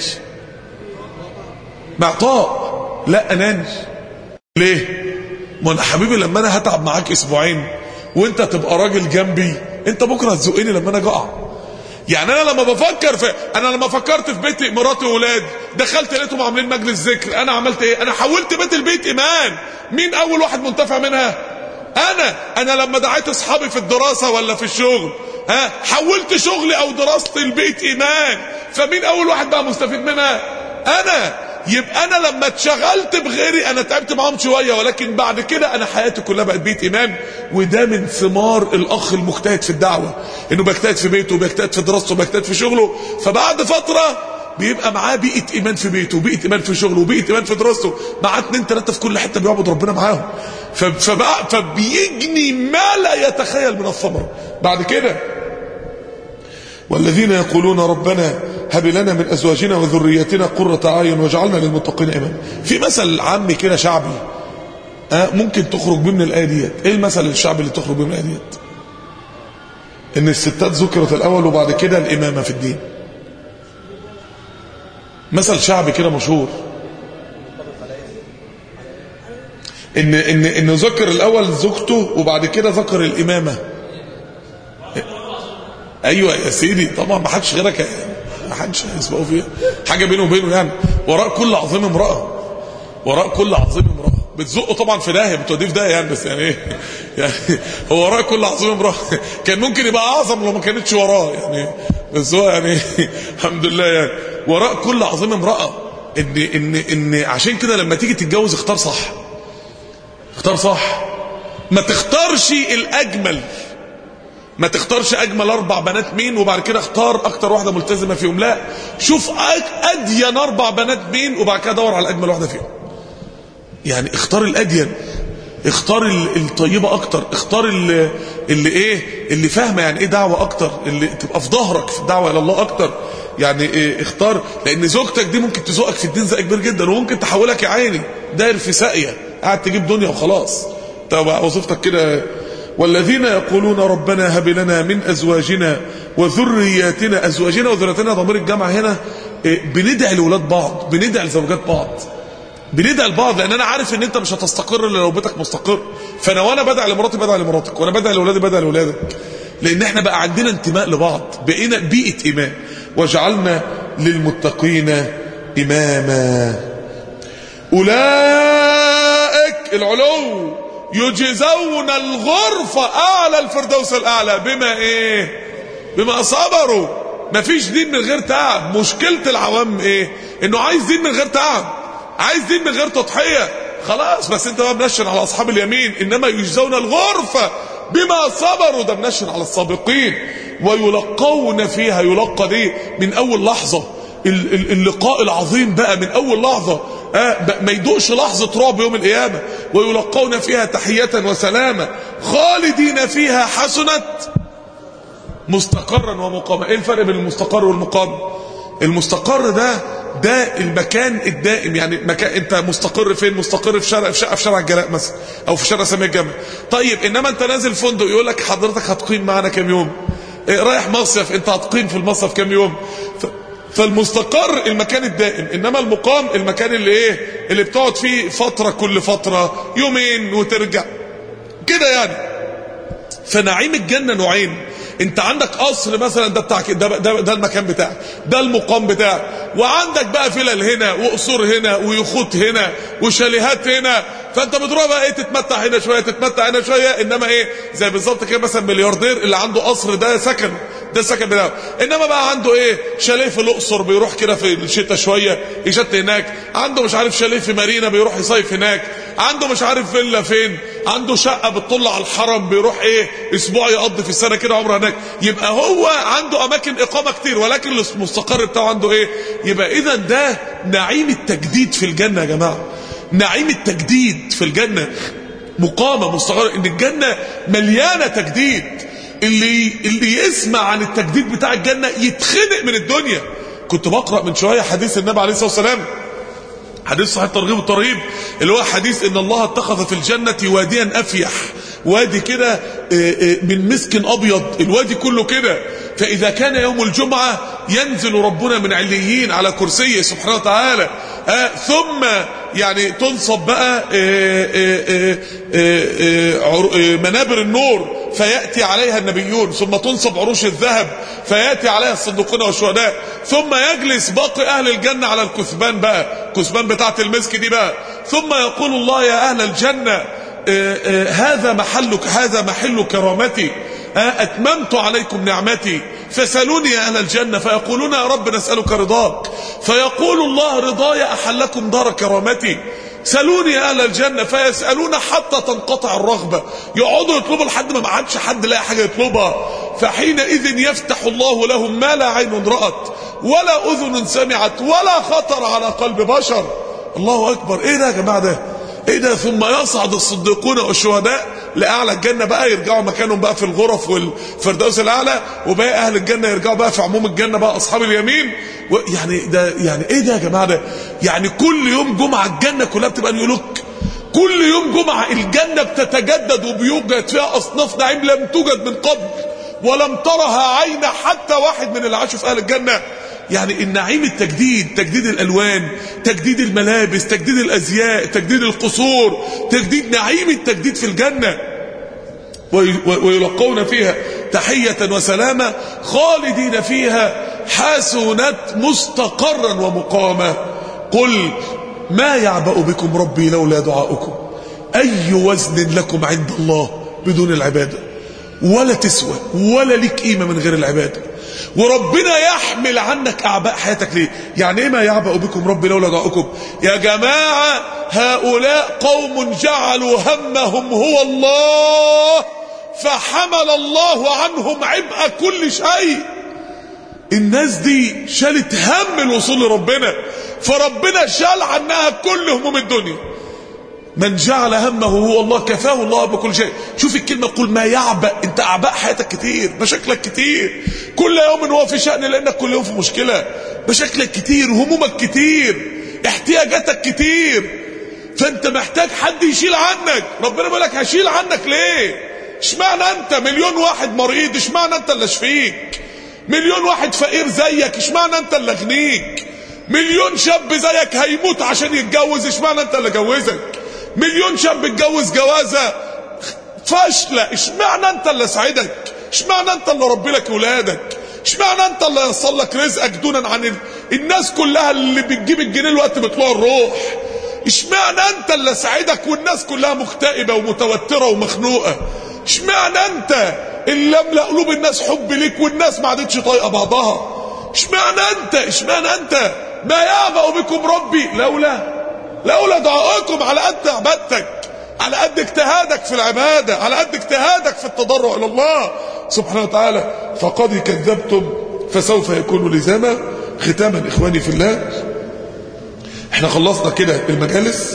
معطاء لا اناني ليه ما انا حبيبي لما انا هتعب معاك اسبوعين وانت تبقى راجل جنبي انت بكره هتزقني لما انا اقع يعني انا لما بفكر في انا لما فكرت في بيت مراتي واولادي دخلت لقيتهم عاملين مجلس ذكر انا عملت ايه انا حولت بيت البيت ايمان مين اول واحد منتفع منها انا انا لما دعيت اصحابي في الدراسه ولا في الشغل ها حولت شغلي او دراستي لبيت ايمان فمين اول واحد بقى مستفيد منها انا يبقى انا لما اتشغلت بغيري انا تعبت معاهم شويه ولكن بعد كده انا حياتي كلها بقت بيت ايمان وده من ثمار الاخ المجتهد في الدعوه انه بيجتهد في بيته وبيجتهد في دراسته وبيجتهد في شغله فبعد فتره بيبقى معاه بيئه ايمان في بيته وبيئه ايمان في شغله وبيئه ايمان في دراسته معاه اتنين تلاته في كل حته بيعبد ربنا معاهم فبقى فبيجني ما لا يتخيل من الثمر بعد كده والذين يقولون ربنا هب لنا من ازواجنا وذرياتنا قرة اعين واجعلنا للمتقين اماما في مثل عامي كده شعبي أه ممكن تخرج بيه من الايه ديت ايه المثل الشعبي اللي تخرج بيه من الايه ديت ان الستات ذكرت الاول وبعد كده الامامه في الدين مثل شعبي كده مشهور ان ان ان ذكر الاول زوجته وبعد كده ذكر الامامه ايوه يا سيدي طبعا ما حدش غيرك ما حدش هيسبقوا فيها حاجه بينه وبينه يعني وراء كل عظيم امراه وراء كل عظيم امراه بتزقه طبعا في داهيه بتوديه في داهيه يعني بس يعني ايه يعني هو وراء كل عظيم امراه كان ممكن يبقى اعظم لو ما كانتش وراه يعني بس هو يعني الحمد لله يعني وراء كل عظيم امراه ان ان ان عشان كده لما تيجي تتجوز اختار صح اختار صح ما تختارش الاجمل ما تختارش اجمل اربع بنات مين وبعد كده اختار اكتر واحده ملتزمه فيهم لا شوف ادين اربع بنات مين وبعد كده دور على اجمل واحده فيهم يعني اختار الادين اختار الطيبه اكتر اختار اللي, اللي ايه اللي فاهمه يعني ايه دعوه اكتر اللي تبقى في ظهرك في الدعوه الى الله اكتر يعني إيه اختار لان زوجتك دي ممكن تزوقك في الدين زق كبير جدا وممكن تحولك يا عيني داير في ساقيه قاعد تجيب دنيا وخلاص طب وظيفتك كده والذين يقولون ربنا هب لنا من ازواجنا وذرياتنا ازواجنا وذرياتنا ضمير الجمع هنا إيه بندعي لاولاد بعض بندعي لزوجات بعض بندعي لبعض لان انا عارف ان انت مش هتستقر الا لو بيتك مستقر فانا وانا بدعي لمراتي بدعي لمراتك وانا بدعي لاولادي بدعي لاولادك لان احنا بقى عندنا انتماء لبعض بقينا بيئه ايمان وجعلنا للمتقين اماما اولئك العلو يجزون الغرفة اعلى الفردوس الاعلى بما ايه بما صبروا مفيش دين من غير تعب مشكلة العوام ايه انه عايز دين من غير تعب عايز دين من غير تضحية خلاص بس انت بقى منشن على اصحاب اليمين انما يجزون الغرفة بما صبروا ده منشن على السابقين ويلقون فيها يلقى دي من اول لحظة اللقاء العظيم بقى من اول لحظة آه ما يدوقش لحظة رعب يوم القيامة ويلقون فيها تحية وسلامة خالدين فيها حسنت مستقرا ومقاما ايه الفرق بين المستقر والمقام المستقر ده ده المكان الدائم يعني مكان انت مستقر فين مستقر في شارع في شقه في شارع الجلاء مثلا او في شارع سامي الجامع طيب انما انت نازل فندق يقول لك حضرتك هتقيم معانا كام يوم إيه رايح مصيف انت هتقيم في المصيف كام يوم ف... فالمستقر المكان الدائم انما المقام المكان اللي ايه اللي بتقعد فيه فتره كل فتره يومين وترجع كده يعني فنعيم الجنه نوعين انت عندك قصر مثلا ده بتاعك ده, ده, ده المكان بتاعك ده المقام بتاعك وعندك بقى فلل هنا وقصور هنا ويخوت هنا وشاليهات هنا فانت بتروح بقى ايه تتمتع هنا شويه تتمتع هنا شويه انما ايه زي بالظبط كده مثلا ملياردير اللي عنده قصر ده سكن ده السكن بتاعه انما بقى عنده ايه شاليه في الاقصر بيروح كده في الشتاء شويه يشت هناك عنده مش عارف شاليه في مارينا بيروح يصيف هناك عنده مش عارف فيلا فين عنده شقه بتطل على الحرم بيروح ايه اسبوع يقضي في السنه كده عمره هناك يبقى هو عنده اماكن اقامه كتير ولكن المستقر بتاعه عنده ايه يبقى اذا ده نعيم التجديد في الجنه يا جماعه نعيم التجديد في الجنه مقامه مستقر ان الجنه مليانه تجديد اللي اللي يسمع عن التجديد بتاع الجنه يتخنق من الدنيا كنت بقرا من شويه حديث النبي عليه الصلاه والسلام حديث صحيح الترغيب والترهيب اللي هو حديث ان الله اتخذ في الجنه واديا افيح وادي كده من مسك ابيض الوادي كله كده فاذا كان يوم الجمعه ينزل ربنا من عليين على كرسيه سبحانه وتعالى آه ثم يعني تنصب بقى آه آه منابر النور فيأتي عليها النبيون ثم تنصب عروش الذهب فيأتي عليها الصديقون والشهداء ثم يجلس باقي أهل الجنة على الكثبان بقى الكثبان بتاعت المسك دي بقى ثم يقول الله يا أهل الجنة هذا محلك هذا محل كرامتي أتممت عليكم نعمتي فسألوني يا أهل الجنة فيقولون يا رب نسألك رضاك فيقول الله رضاي أحلكم دار كرامتي سألوني يا أهل الجنة فيسألون حتى تنقطع الرغبة يقعدوا يطلبوا لحد ما عادش حد لاقي حاجة يطلبها فحينئذ يفتح الله لهم ما لا عين رأت ولا أذن سمعت ولا خطر على قلب بشر الله أكبر إيه ده يا جماعة ده إيه ده ثم يصعد الصديقون والشهداء لأعلى الجنة بقى يرجعوا مكانهم بقى في الغرف والفردوس الأعلى وباقي أهل الجنة يرجعوا بقى في عموم الجنة بقى أصحاب اليمين يعني ده يعني إيه ده يا جماعة ده يعني كل يوم جمعة الجنة كلها بتبقى نيولوك كل يوم جمعة الجنة بتتجدد وبيوجد فيها أصناف نعيم لم توجد من قبل ولم ترها عين حتى واحد من اللي عاشوا في أهل الجنة يعني النعيم التجديد تجديد الالوان تجديد الملابس تجديد الازياء تجديد القصور تجديد نعيم التجديد في الجنه ويلقون فيها تحية وسلامة خالدين فيها حسنت مستقرا ومقاما قل ما يعبأ بكم ربي لولا دعاؤكم أي وزن لكم عند الله بدون العبادة ولا تسوى ولا لك قيمة من غير العبادة وربنا يحمل عنك أعباء حياتك ليه يعني إيه ما يعبأ بكم ربي لولا دعاؤكم يا جماعة هؤلاء قوم جعلوا همهم هو الله فحمل الله عنهم عبء كل شيء الناس دي شالت هم الوصول لربنا فربنا شال عنها كل هموم الدنيا من جعل همه هو الله كفاه الله بكل شيء شوف الكلمة قول ما يعبأ انت اعباء حياتك كتير مشاكلك كتير كل يوم هو في شأن لانك كل يوم في مشكلة مشاكلك كتير همومك كتير احتياجاتك كتير فانت محتاج حد يشيل عنك ربنا بيقول لك هشيل عنك ليه اشمعنى انت مليون واحد مريض اشمعنى انت اللي اشفيك مليون واحد فقير زيك اشمعنى انت اللي اغنيك مليون شاب زيك هيموت عشان يتجوز اشمعنى انت اللي جوزك مليون شاب اتجوز جوازه فاشله اشمعنى انت اللي سعدك اشمعنى انت اللي ربي لك ولادك اشمعنى انت اللي يصل لك رزقك دونا عن ال... الناس كلها اللي بتجيب الجنيه الوقت بطلوع الروح اشمعنى انت اللي سعدك والناس كلها مكتئبه ومتوتره ومخنوقه اشمعنى انت اللي املا قلوب الناس حب ليك والناس ما عادتش طايقه بعضها اشمعنى انت اشمعنى انت ما يعبأ بكم ربي لولا لولا دعائكم على قد عبادتك على قد اجتهادك في العبادة على قد اجتهادك في التضرع إلى الله سبحانه وتعالى فقد كذبتم فسوف يكون لزاما ختاما إخواني في الله احنا خلصنا كده المجالس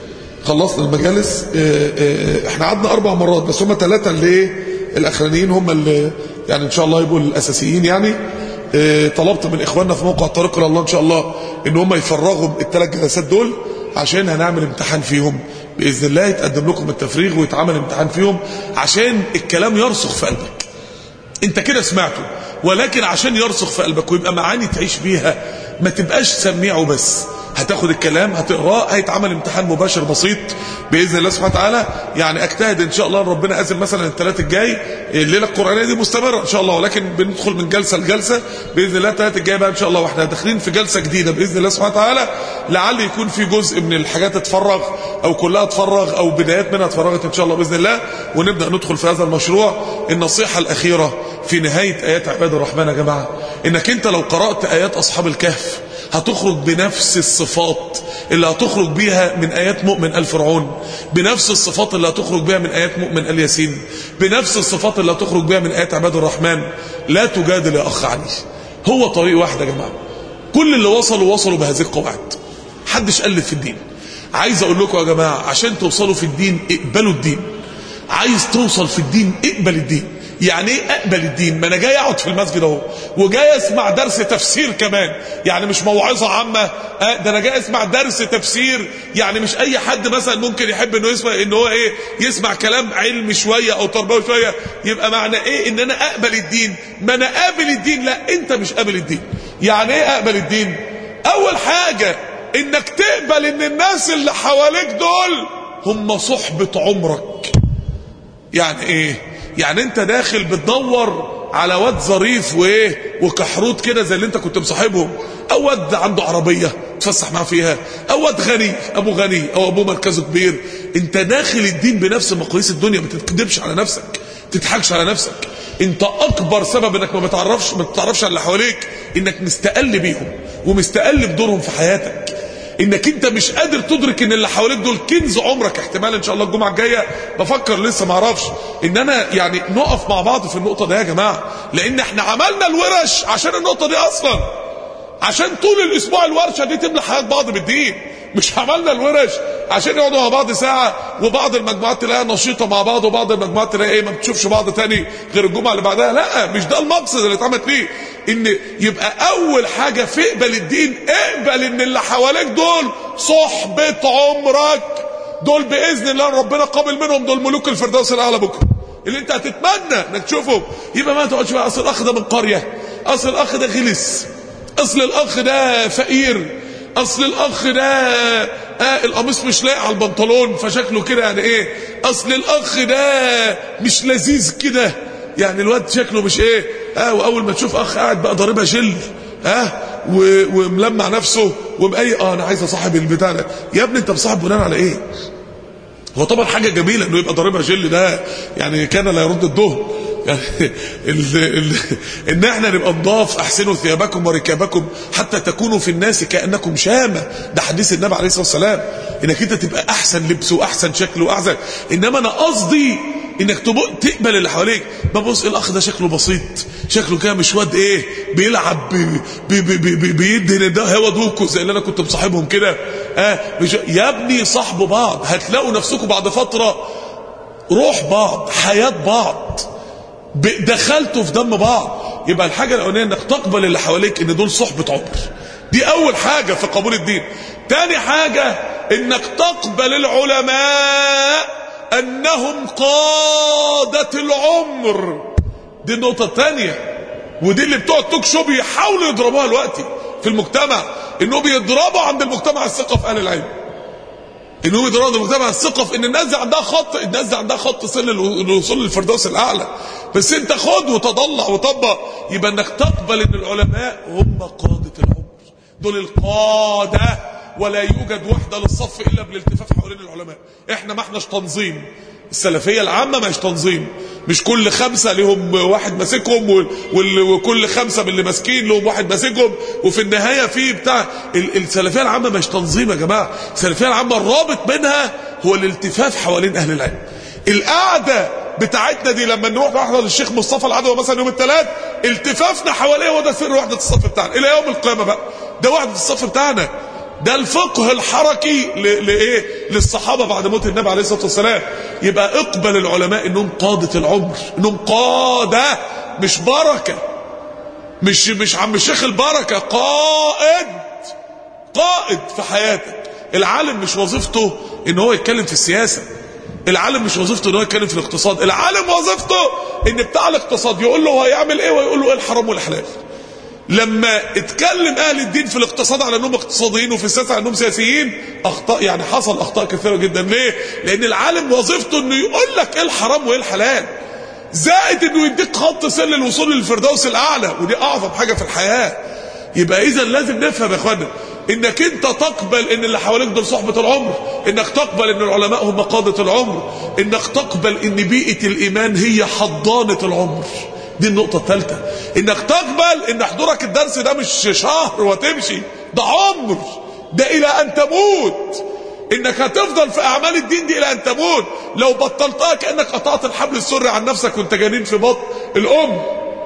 خلصنا المجالس اه اه احنا قعدنا اربع مرات بس هم ثلاثة اللي ايه الاخرانيين هم اللي يعني ان شاء الله يبقوا الاساسيين يعني اه طلبت من اخواننا في موقع الطريق الى الله ان شاء الله ان هم يفرغوا الثلاث جلسات دول عشان هنعمل امتحان فيهم باذن الله يتقدم لكم التفريغ ويتعمل امتحان فيهم عشان الكلام يرسخ في قلبك انت كده سمعته ولكن عشان يرسخ في قلبك ويبقى معاني تعيش بيها ما تبقاش سميعه بس هتاخد الكلام هتقراه هيتعمل امتحان مباشر بسيط باذن الله سبحانه وتعالى يعني اجتهد ان شاء الله ربنا اذن مثلا الثلاث الجاي الليله القرانيه دي مستمره ان شاء الله ولكن بندخل من جلسه لجلسه باذن الله الثلاث الجاي بقى ان شاء الله واحنا داخلين في جلسه جديده باذن الله سبحانه وتعالى لعل يكون في جزء من الحاجات تتفرغ او كلها تفرغ او بدايات منها اتفرغت ان شاء الله باذن الله ونبدا ندخل في هذا المشروع النصيحه الاخيره في نهايه ايات عباد الرحمن يا جماعه انك انت لو قرات ايات اصحاب الكهف هتخرج بنفس الصفات اللي هتخرج بيها من آيات مؤمن آل فرعون بنفس الصفات اللي هتخرج بيها من آيات مؤمن آل ياسين بنفس الصفات اللي هتخرج بيها من آيات عباد الرحمن لا تجادل يا أخ علي هو طريق واحد يا جماعة كل اللي وصلوا وصلوا بهذه القواعد حدش قلد في الدين عايز أقول لكم يا جماعة عشان توصلوا في الدين اقبلوا الدين عايز توصل في الدين اقبل الدين يعني ايه اقبل الدين ما انا جاي اقعد في المسجد اهو وجاي اسمع درس تفسير كمان يعني مش موعظه عامه آه ده انا جاي اسمع درس تفسير يعني مش اي حد مثلا ممكن يحب انه يسمع ان هو ايه يسمع كلام علمي شويه او تربوي شويه يبقى معنى ايه ان انا اقبل الدين ما انا قابل الدين لا انت مش قابل الدين يعني ايه اقبل الدين اول حاجه انك تقبل ان الناس اللي حواليك دول هم صحبه عمرك يعني ايه يعني انت داخل بتدور على واد ظريف وايه وكحروت كده زي اللي انت كنت مصاحبهم او واد عنده عربيه تفسح معاه فيها او واد غني ابو غني او ابوه مركزه كبير انت داخل الدين بنفس مقاييس الدنيا ما تكذبش على نفسك تضحكش على نفسك انت اكبر سبب انك ما بتعرفش ما بتعرفش على اللي حواليك انك مستقل بيهم ومستقل بدورهم في حياتك انك انت مش قادر تدرك ان اللي حواليك دول كنز عمرك احتمال ان شاء الله الجمعه الجايه بفكر لسه ما اعرفش ان انا يعني نقف مع بعض في النقطه دي يا جماعه لان احنا عملنا الورش عشان النقطه دي اصلا عشان طول الاسبوع الورشه دي تملى حياه بعض بالدين مش عملنا الورش عشان يقعدوا مع بعض ساعه وبعض المجموعات تلاقيها نشيطه مع بعض وبعض المجموعات تلاقي ايه ما بتشوفش بعض تاني غير الجمعه اللي بعدها لا مش ده المقصد اللي اتعمل فيه ان يبقى اول حاجه في اقبل الدين اقبل ان اللي حواليك دول صحبه عمرك دول باذن الله ربنا قابل منهم دول ملوك الفردوس الاعلى بكره اللي انت هتتمنى انك تشوفهم يبقى ما تقعدش بقى اصل الاخ ده من قريه اصل الاخ ده غلس اصل الاخ ده فقير اصل الاخ ده آه القميص مش لايق على البنطلون فشكله كده يعني ايه اصل الاخ ده مش لذيذ كده يعني الواد شكله مش ايه اه واول ما تشوف اخ قاعد بقى ضاربها جل ها و- وملمع نفسه ومأي اه انا عايز اصاحب البتاع ده يا ابني انت مصاحب بناء على ايه هو طبعا حاجه جميله انه يبقى ضاربها جل ده يعني كان لا يرد الدهن يعني ال ال ان احنا نبقى نضاف احسنوا ثيابكم وركابكم حتى تكونوا في الناس كانكم شامه ده حديث النبي عليه الصلاه والسلام انك انت تبقى احسن لبس واحسن شكل واحسن انما انا قصدي انك تبق تقبل اللي حواليك ببص الاخ ده شكله بسيط شكله كده مش واد ايه بيلعب بي بي بي بي بي بيدهن ده هوا دوكو زي اللي انا كنت مصاحبهم كده اه مش يا ابني صاحبوا بعض هتلاقوا نفسكم بعد فتره روح بعض حياه بعض ب- دخلتوا في دم بعض يبقى الحاجه الاولانيه انك تقبل اللي حواليك ان دول صحبه عمر دي اول حاجه في قبول الدين تاني حاجه انك تقبل العلماء انهم قاده العمر دي النقطه الثانيه ودي اللي بتوع التوك شو بيحاولوا يضربوها دلوقتي في المجتمع انهم بيضربوا عند المجتمع الثقه في اهل العلم انهم يضربوا عند المجتمع الثقه في ان الناس دي عندها خط الناس دي عندها خط سل الوصول للفردوس الاعلى بس انت خد وتضلع وطبق يبقى انك تقبل ان العلماء هم قاده العمر دول القاده ولا يوجد وحده للصف الا بالالتفاف حوالين العلماء احنا ما احناش تنظيم السلفيه العامه مش تنظيم مش كل خمسه لهم واحد ماسكهم وال- وال- وكل خمسه من اللي ماسكين لهم واحد ماسكهم وفي النهايه في بتاع ال- السلفيه العامه مش تنظيم يا جماعه السلفيه العامه الرابط منها هو الالتفاف حوالين اهل العلم القعده بتاعتنا دي لما نروح نحضر للشيخ مصطفى العدوي مثلا يوم الثلاث التفافنا حواليه هو ده سر وحده الصف بتاعنا الى يوم القيامه بقى ده وحده الصف بتاعنا ده الفقه الحركي ل- لايه للصحابه بعد موت النبي عليه الصلاه والسلام يبقى اقبل العلماء انهم قاده العمر انهم قاده مش بركه مش مش عم الشيخ البركه قائد قائد في حياتك العالم مش وظيفته ان هو يتكلم في السياسه العالم مش وظيفته ان هو يتكلم في الاقتصاد العالم وظيفته ان بتاع الاقتصاد يقول له هو هيعمل ايه ويقول له ايه الحرام والحلال لما اتكلم اهل الدين في الاقتصاد على انهم اقتصاديين وفي السياسه على انهم سياسيين اخطاء يعني حصل اخطاء كثيره جدا ليه لان العالم وظيفته انه يقول لك ايه الحرام وايه الحلال زائد انه يديك خط سل الوصول للفردوس الاعلى ودي اعظم حاجه في الحياه يبقى اذا لازم نفهم يا اخوانا انك انت تقبل ان اللي حواليك دول صحبه العمر انك تقبل ان العلماء هم قاده العمر انك تقبل ان بيئه الايمان هي حضانه العمر دي النقطة الثالثة انك تقبل ان حضورك الدرس ده مش شهر وتمشي ده عمر ده الى ان تموت انك هتفضل في اعمال الدين دي الى ان تموت لو بطلتها كانك قطعت الحبل السري عن نفسك وانت جنين في بطن الام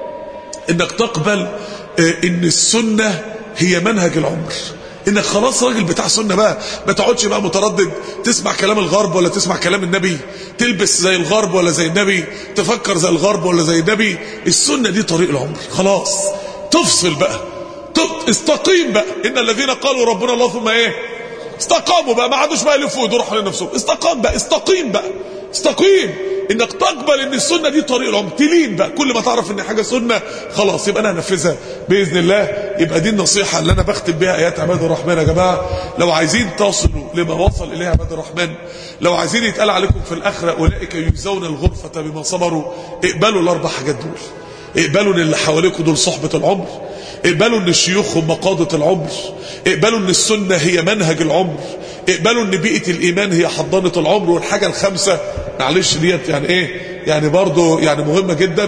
انك تقبل آه، ان السنة هي منهج العمر انك خلاص راجل بتاع سنة بقى ما تقعدش بقى متردد تسمع كلام الغرب ولا تسمع كلام النبي تلبس زي الغرب ولا زي النبي تفكر زي الغرب ولا زي النبي السنة دي طريق العمر خلاص تفصل بقى ت- استقيم بقى ان الذين قالوا ربنا الله ثم ايه استقاموا بقى ما عادوش بقى يلفوا ويدوروا حوالين نفسهم استقام بقى استقيم بقى استقيم انك تقبل ان السنه دي طريق العمر تلين بقى كل ما تعرف ان حاجه سنه خلاص يبقى انا هنفذها باذن الله يبقى دي النصيحه اللي انا بختم بها ايات عباد الرحمن يا جماعه لو عايزين تصلوا لما وصل اليه عباد الرحمن لو عايزين يتقال عليكم في الاخره اولئك يجزون الغرفه بما صبروا اقبلوا الاربع حاجات دول اقبلوا ان اللي حواليكم دول صحبه العمر اقبلوا ان الشيوخ هم قادة العمر اقبلوا ان السنة هي منهج العمر اقبلوا ان بيئة الايمان هي حضانة العمر والحاجة الخامسة معلش ديت يعني ايه يعني برضو يعني مهمة جدا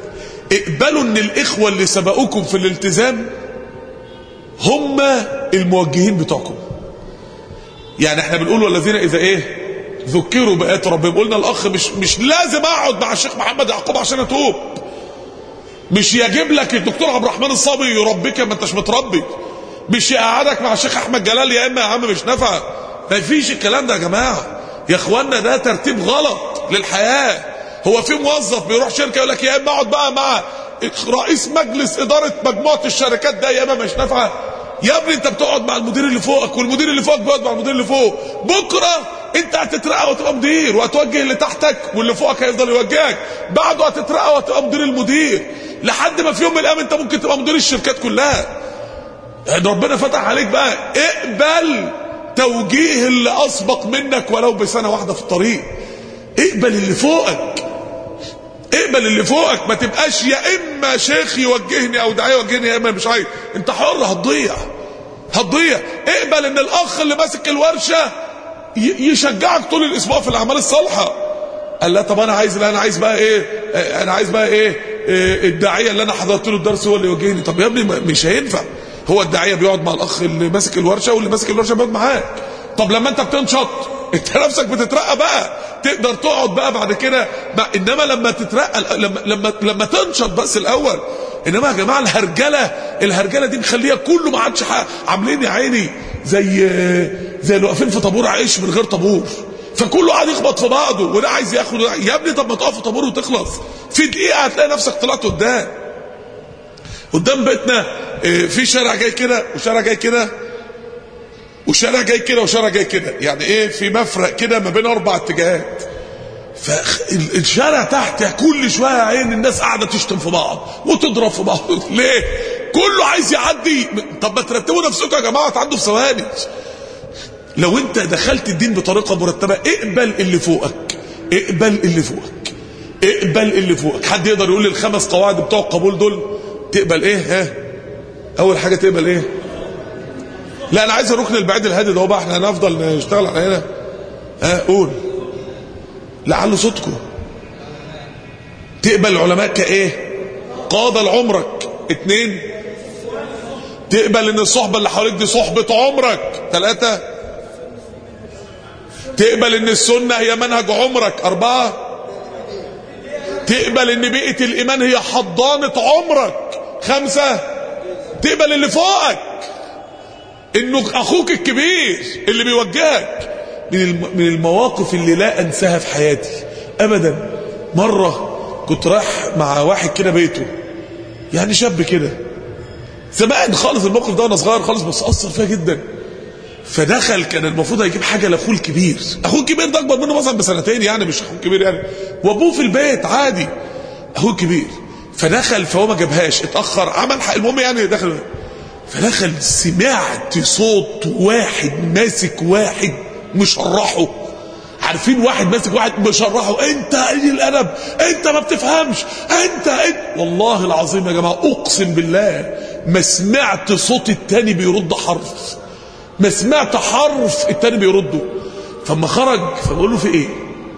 اقبلوا ان الاخوة اللي سبقوكم في الالتزام هم الموجهين بتوعكم يعني احنا بنقول والذين اذا ايه ذكروا بآيات ربهم قلنا الاخ مش مش لازم اقعد مع الشيخ محمد يعقوب عشان اتوب مش يجيب لك الدكتور عبد الرحمن الصابي يربيك ما انتش متربي مش يقعدك مع الشيخ احمد جلال يا اما يا عم مش نافع ما فيش الكلام ده يا جماعه يا اخوانا ده ترتيب غلط للحياه هو في موظف بيروح شركه يقول لك يا اما اقعد بقى مع رئيس مجلس اداره مجموعه الشركات ده يا اما مش نافعه يا ابني انت بتقعد مع المدير اللي فوقك والمدير اللي فوقك بيقعد مع المدير اللي فوق بكره انت هتترقى وتبقى مدير وهتوجه اللي تحتك واللي فوقك هيفضل يوجهك بعده هتترقى وهتبقى مدير المدير لحد ما في يوم من الايام انت ممكن تبقى مدير الشركات كلها ربنا فتح عليك بقى اقبل توجيه اللي اسبق منك ولو بسنه واحده في الطريق اقبل اللي فوقك اقبل اللي فوقك ما تبقاش يا اما شيخ يوجهني او داعيه يوجهني يا اما مش عايز انت حر هتضيع هتضيع اقبل ان الاخ اللي ماسك الورشه ي- يشجعك طول الاسبوع في الاعمال الصالحه قال لا طب انا عايز لا انا عايز بقى ايه آه، انا عايز بقى ايه آه، الداعيه اللي انا حضرت له الدرس هو اللي يوجهني طب يا ابني ما- مش هينفع هو الداعيه بيقعد مع الاخ اللي ماسك الورشه واللي ماسك الورشه بيقعد معاك طب لما انت بتنشط انت نفسك بتترقى بقى تقدر تقعد بقى بعد كده ما انما لما تترقى لما لما لما تنشط بس الاول انما يا جماعه الهرجله الهرجله دي مخليها كله ما عادش حق- عاملين يا عيني زي زي اللي واقفين في طابور عيش من غير طابور فكله قاعد يخبط في بعضه وده عايز ياخد وده- يا ابني طب ما تقف في طابور وتخلص في دقيقه هتلاقي نفسك طلعت قدام قدام بيتنا اه، في شارع جاي كده وشارع جاي كده وشارع جاي كده وشارع جاي كده يعني ايه في مفرق كده ما بين اربع اتجاهات فالشارع تحت كل شويه يا عين الناس قاعده تشتم في بعض وتضرب في بعض ليه كله عايز يعدي طب ما ترتبوا نفسكم يا جماعه تعدوا في ثواني لو انت دخلت الدين بطريقه مرتبه اقبل اللي فوقك اقبل اللي فوقك اقبل اللي فوقك حد يقدر يقول لي الخمس قواعد بتوع القبول دول تقبل ايه ها اول حاجه تقبل ايه لا انا عايز الركن البعيد الهادي ده هو بقى احنا هنفضل نشتغل على هنا ها قول لعل صوتكم تقبل العلماء كايه قاضى لعمرك اتنين تقبل ان الصحبة اللي حواليك دي صحبة عمرك ثلاثة تقبل ان السنة هي منهج عمرك اربعة تقبل ان بيئة الايمان هي حضانة عمرك خمسة تقبل اللي فوقك انه اخوك الكبير اللي بيوجهك من الم- من المواقف اللي لا انساها في حياتي ابدا مره كنت رايح مع واحد كده بيته يعني شاب كده زمان خالص الموقف ده وانا صغير خالص بس اثر فيا جدا فدخل كان المفروض هيجيب حاجه لاخوه الكبير اخوه الكبير ده اكبر منه مثلا بسنتين يعني مش اخوه الكبير يعني وابوه في البيت عادي اخوه الكبير فدخل فهو ما جابهاش اتاخر عمل حق المهم يعني دخل فدخل سمعت صوت واحد ماسك واحد مشرحه عارفين واحد ماسك واحد مشرحه انت قليل الادب انت ما بتفهمش انت انت والله العظيم يا جماعه اقسم بالله ما سمعت صوت التاني بيرد حرف ما سمعت حرف التاني بيرده فما خرج فبقول له في ايه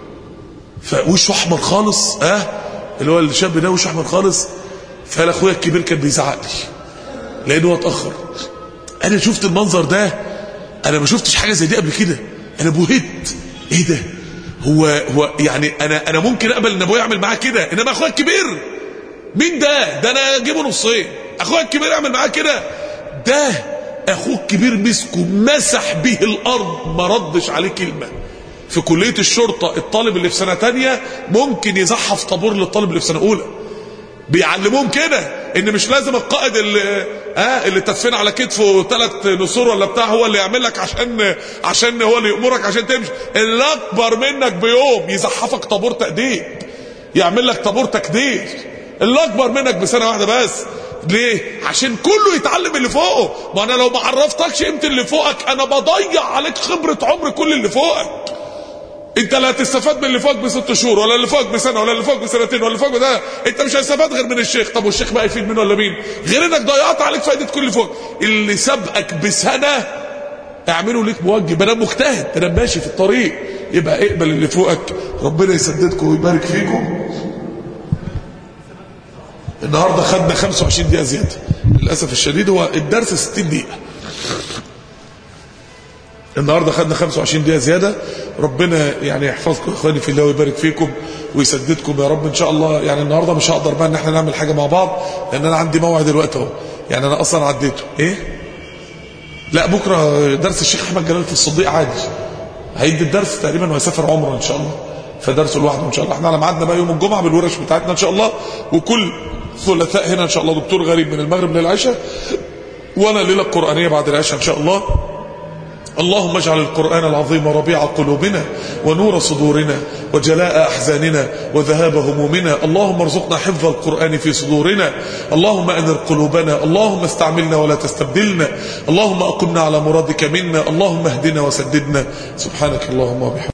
فوشه احمر خالص اه اللي هو الشاب ده وشه احمر خالص فقال اخويا الكبير كان بيزعق لي لانه هو اتاخر انا شفت المنظر ده انا ما شفتش حاجه زي دي قبل كده انا بهت ايه ده هو هو يعني انا انا ممكن اقبل ان ابويا يعمل معاه كده انما اخويا الكبير مين ده ده انا اجيبه نصين اخويا الكبير يعمل معاه كده ده اخوه الكبير مسكه مسح به الارض ما ردش عليه كلمه في كليه الشرطه الطالب اللي في سنه تانية ممكن يزحف طابور للطالب اللي في سنه اولى بيعلموهم كده ان مش لازم القائد اللي اه اللي تدفن على كتفه ثلاث نسور ولا بتاع هو اللي يعمل لك عشان عشان هو اللي يامرك عشان تمشي اللي اكبر منك بيوم يزحفك طابور تاديب يعمل لك طابور تكدير اللي اكبر منك بسنه واحده بس ليه عشان كله يتعلم اللي فوقه ما انا لو ما عرفتكش قيمه اللي فوقك انا بضيع عليك خبره عمر كل اللي فوقك انت لا هتستفاد من اللي فوق بست شهور ولا اللي فوق بسنه ولا اللي فوق بسنتين ولا اللي فوق بده انت مش هتستفاد غير من الشيخ طب والشيخ بقى يفيد منه ولا مين غير انك ضيعت عليك فائده كل اللي فوق اللي سبقك بسنه اعملوا ليك موجه انا مجتهد انا ماشي في الطريق يبقى اقبل اللي فوقك ربنا يسددكم ويبارك فيكم النهارده خدنا 25 دقيقه زياده للاسف الشديد هو الدرس 60 دقيقه النهارده خدنا 25 دقيقه زياده ربنا يعني يحفظكم اخواني في الله ويبارك فيكم ويسددكم يا رب ان شاء الله يعني النهارده مش هقدر بقى ان احنا نعمل حاجه مع بعض لان انا عندي موعد الوقت اهو يعني انا اصلا عديته ايه لا بكره درس الشيخ احمد جلال في الصديق عادي هيدي الدرس تقريبا وهيسافر عمره ان شاء الله فدرسه لوحده ان شاء الله احنا على ميعادنا بقى يوم الجمعه بالورش بتاعتنا ان شاء الله وكل ثلاثاء هنا ان شاء الله دكتور غريب من المغرب للعشاء وانا الليله القرانيه بعد العشاء ان شاء الله اللهم اجعل القرآن العظيم ربيع قلوبنا ونور صدورنا وجلاء أحزاننا وذهاب همومنا اللهم ارزقنا حفظ القرآن في صدورنا اللهم أنر قلوبنا اللهم استعملنا ولا تستبدلنا اللهم أقمنا على مرادك منا اللهم اهدنا وسددنا سبحانك اللهم وبحمدك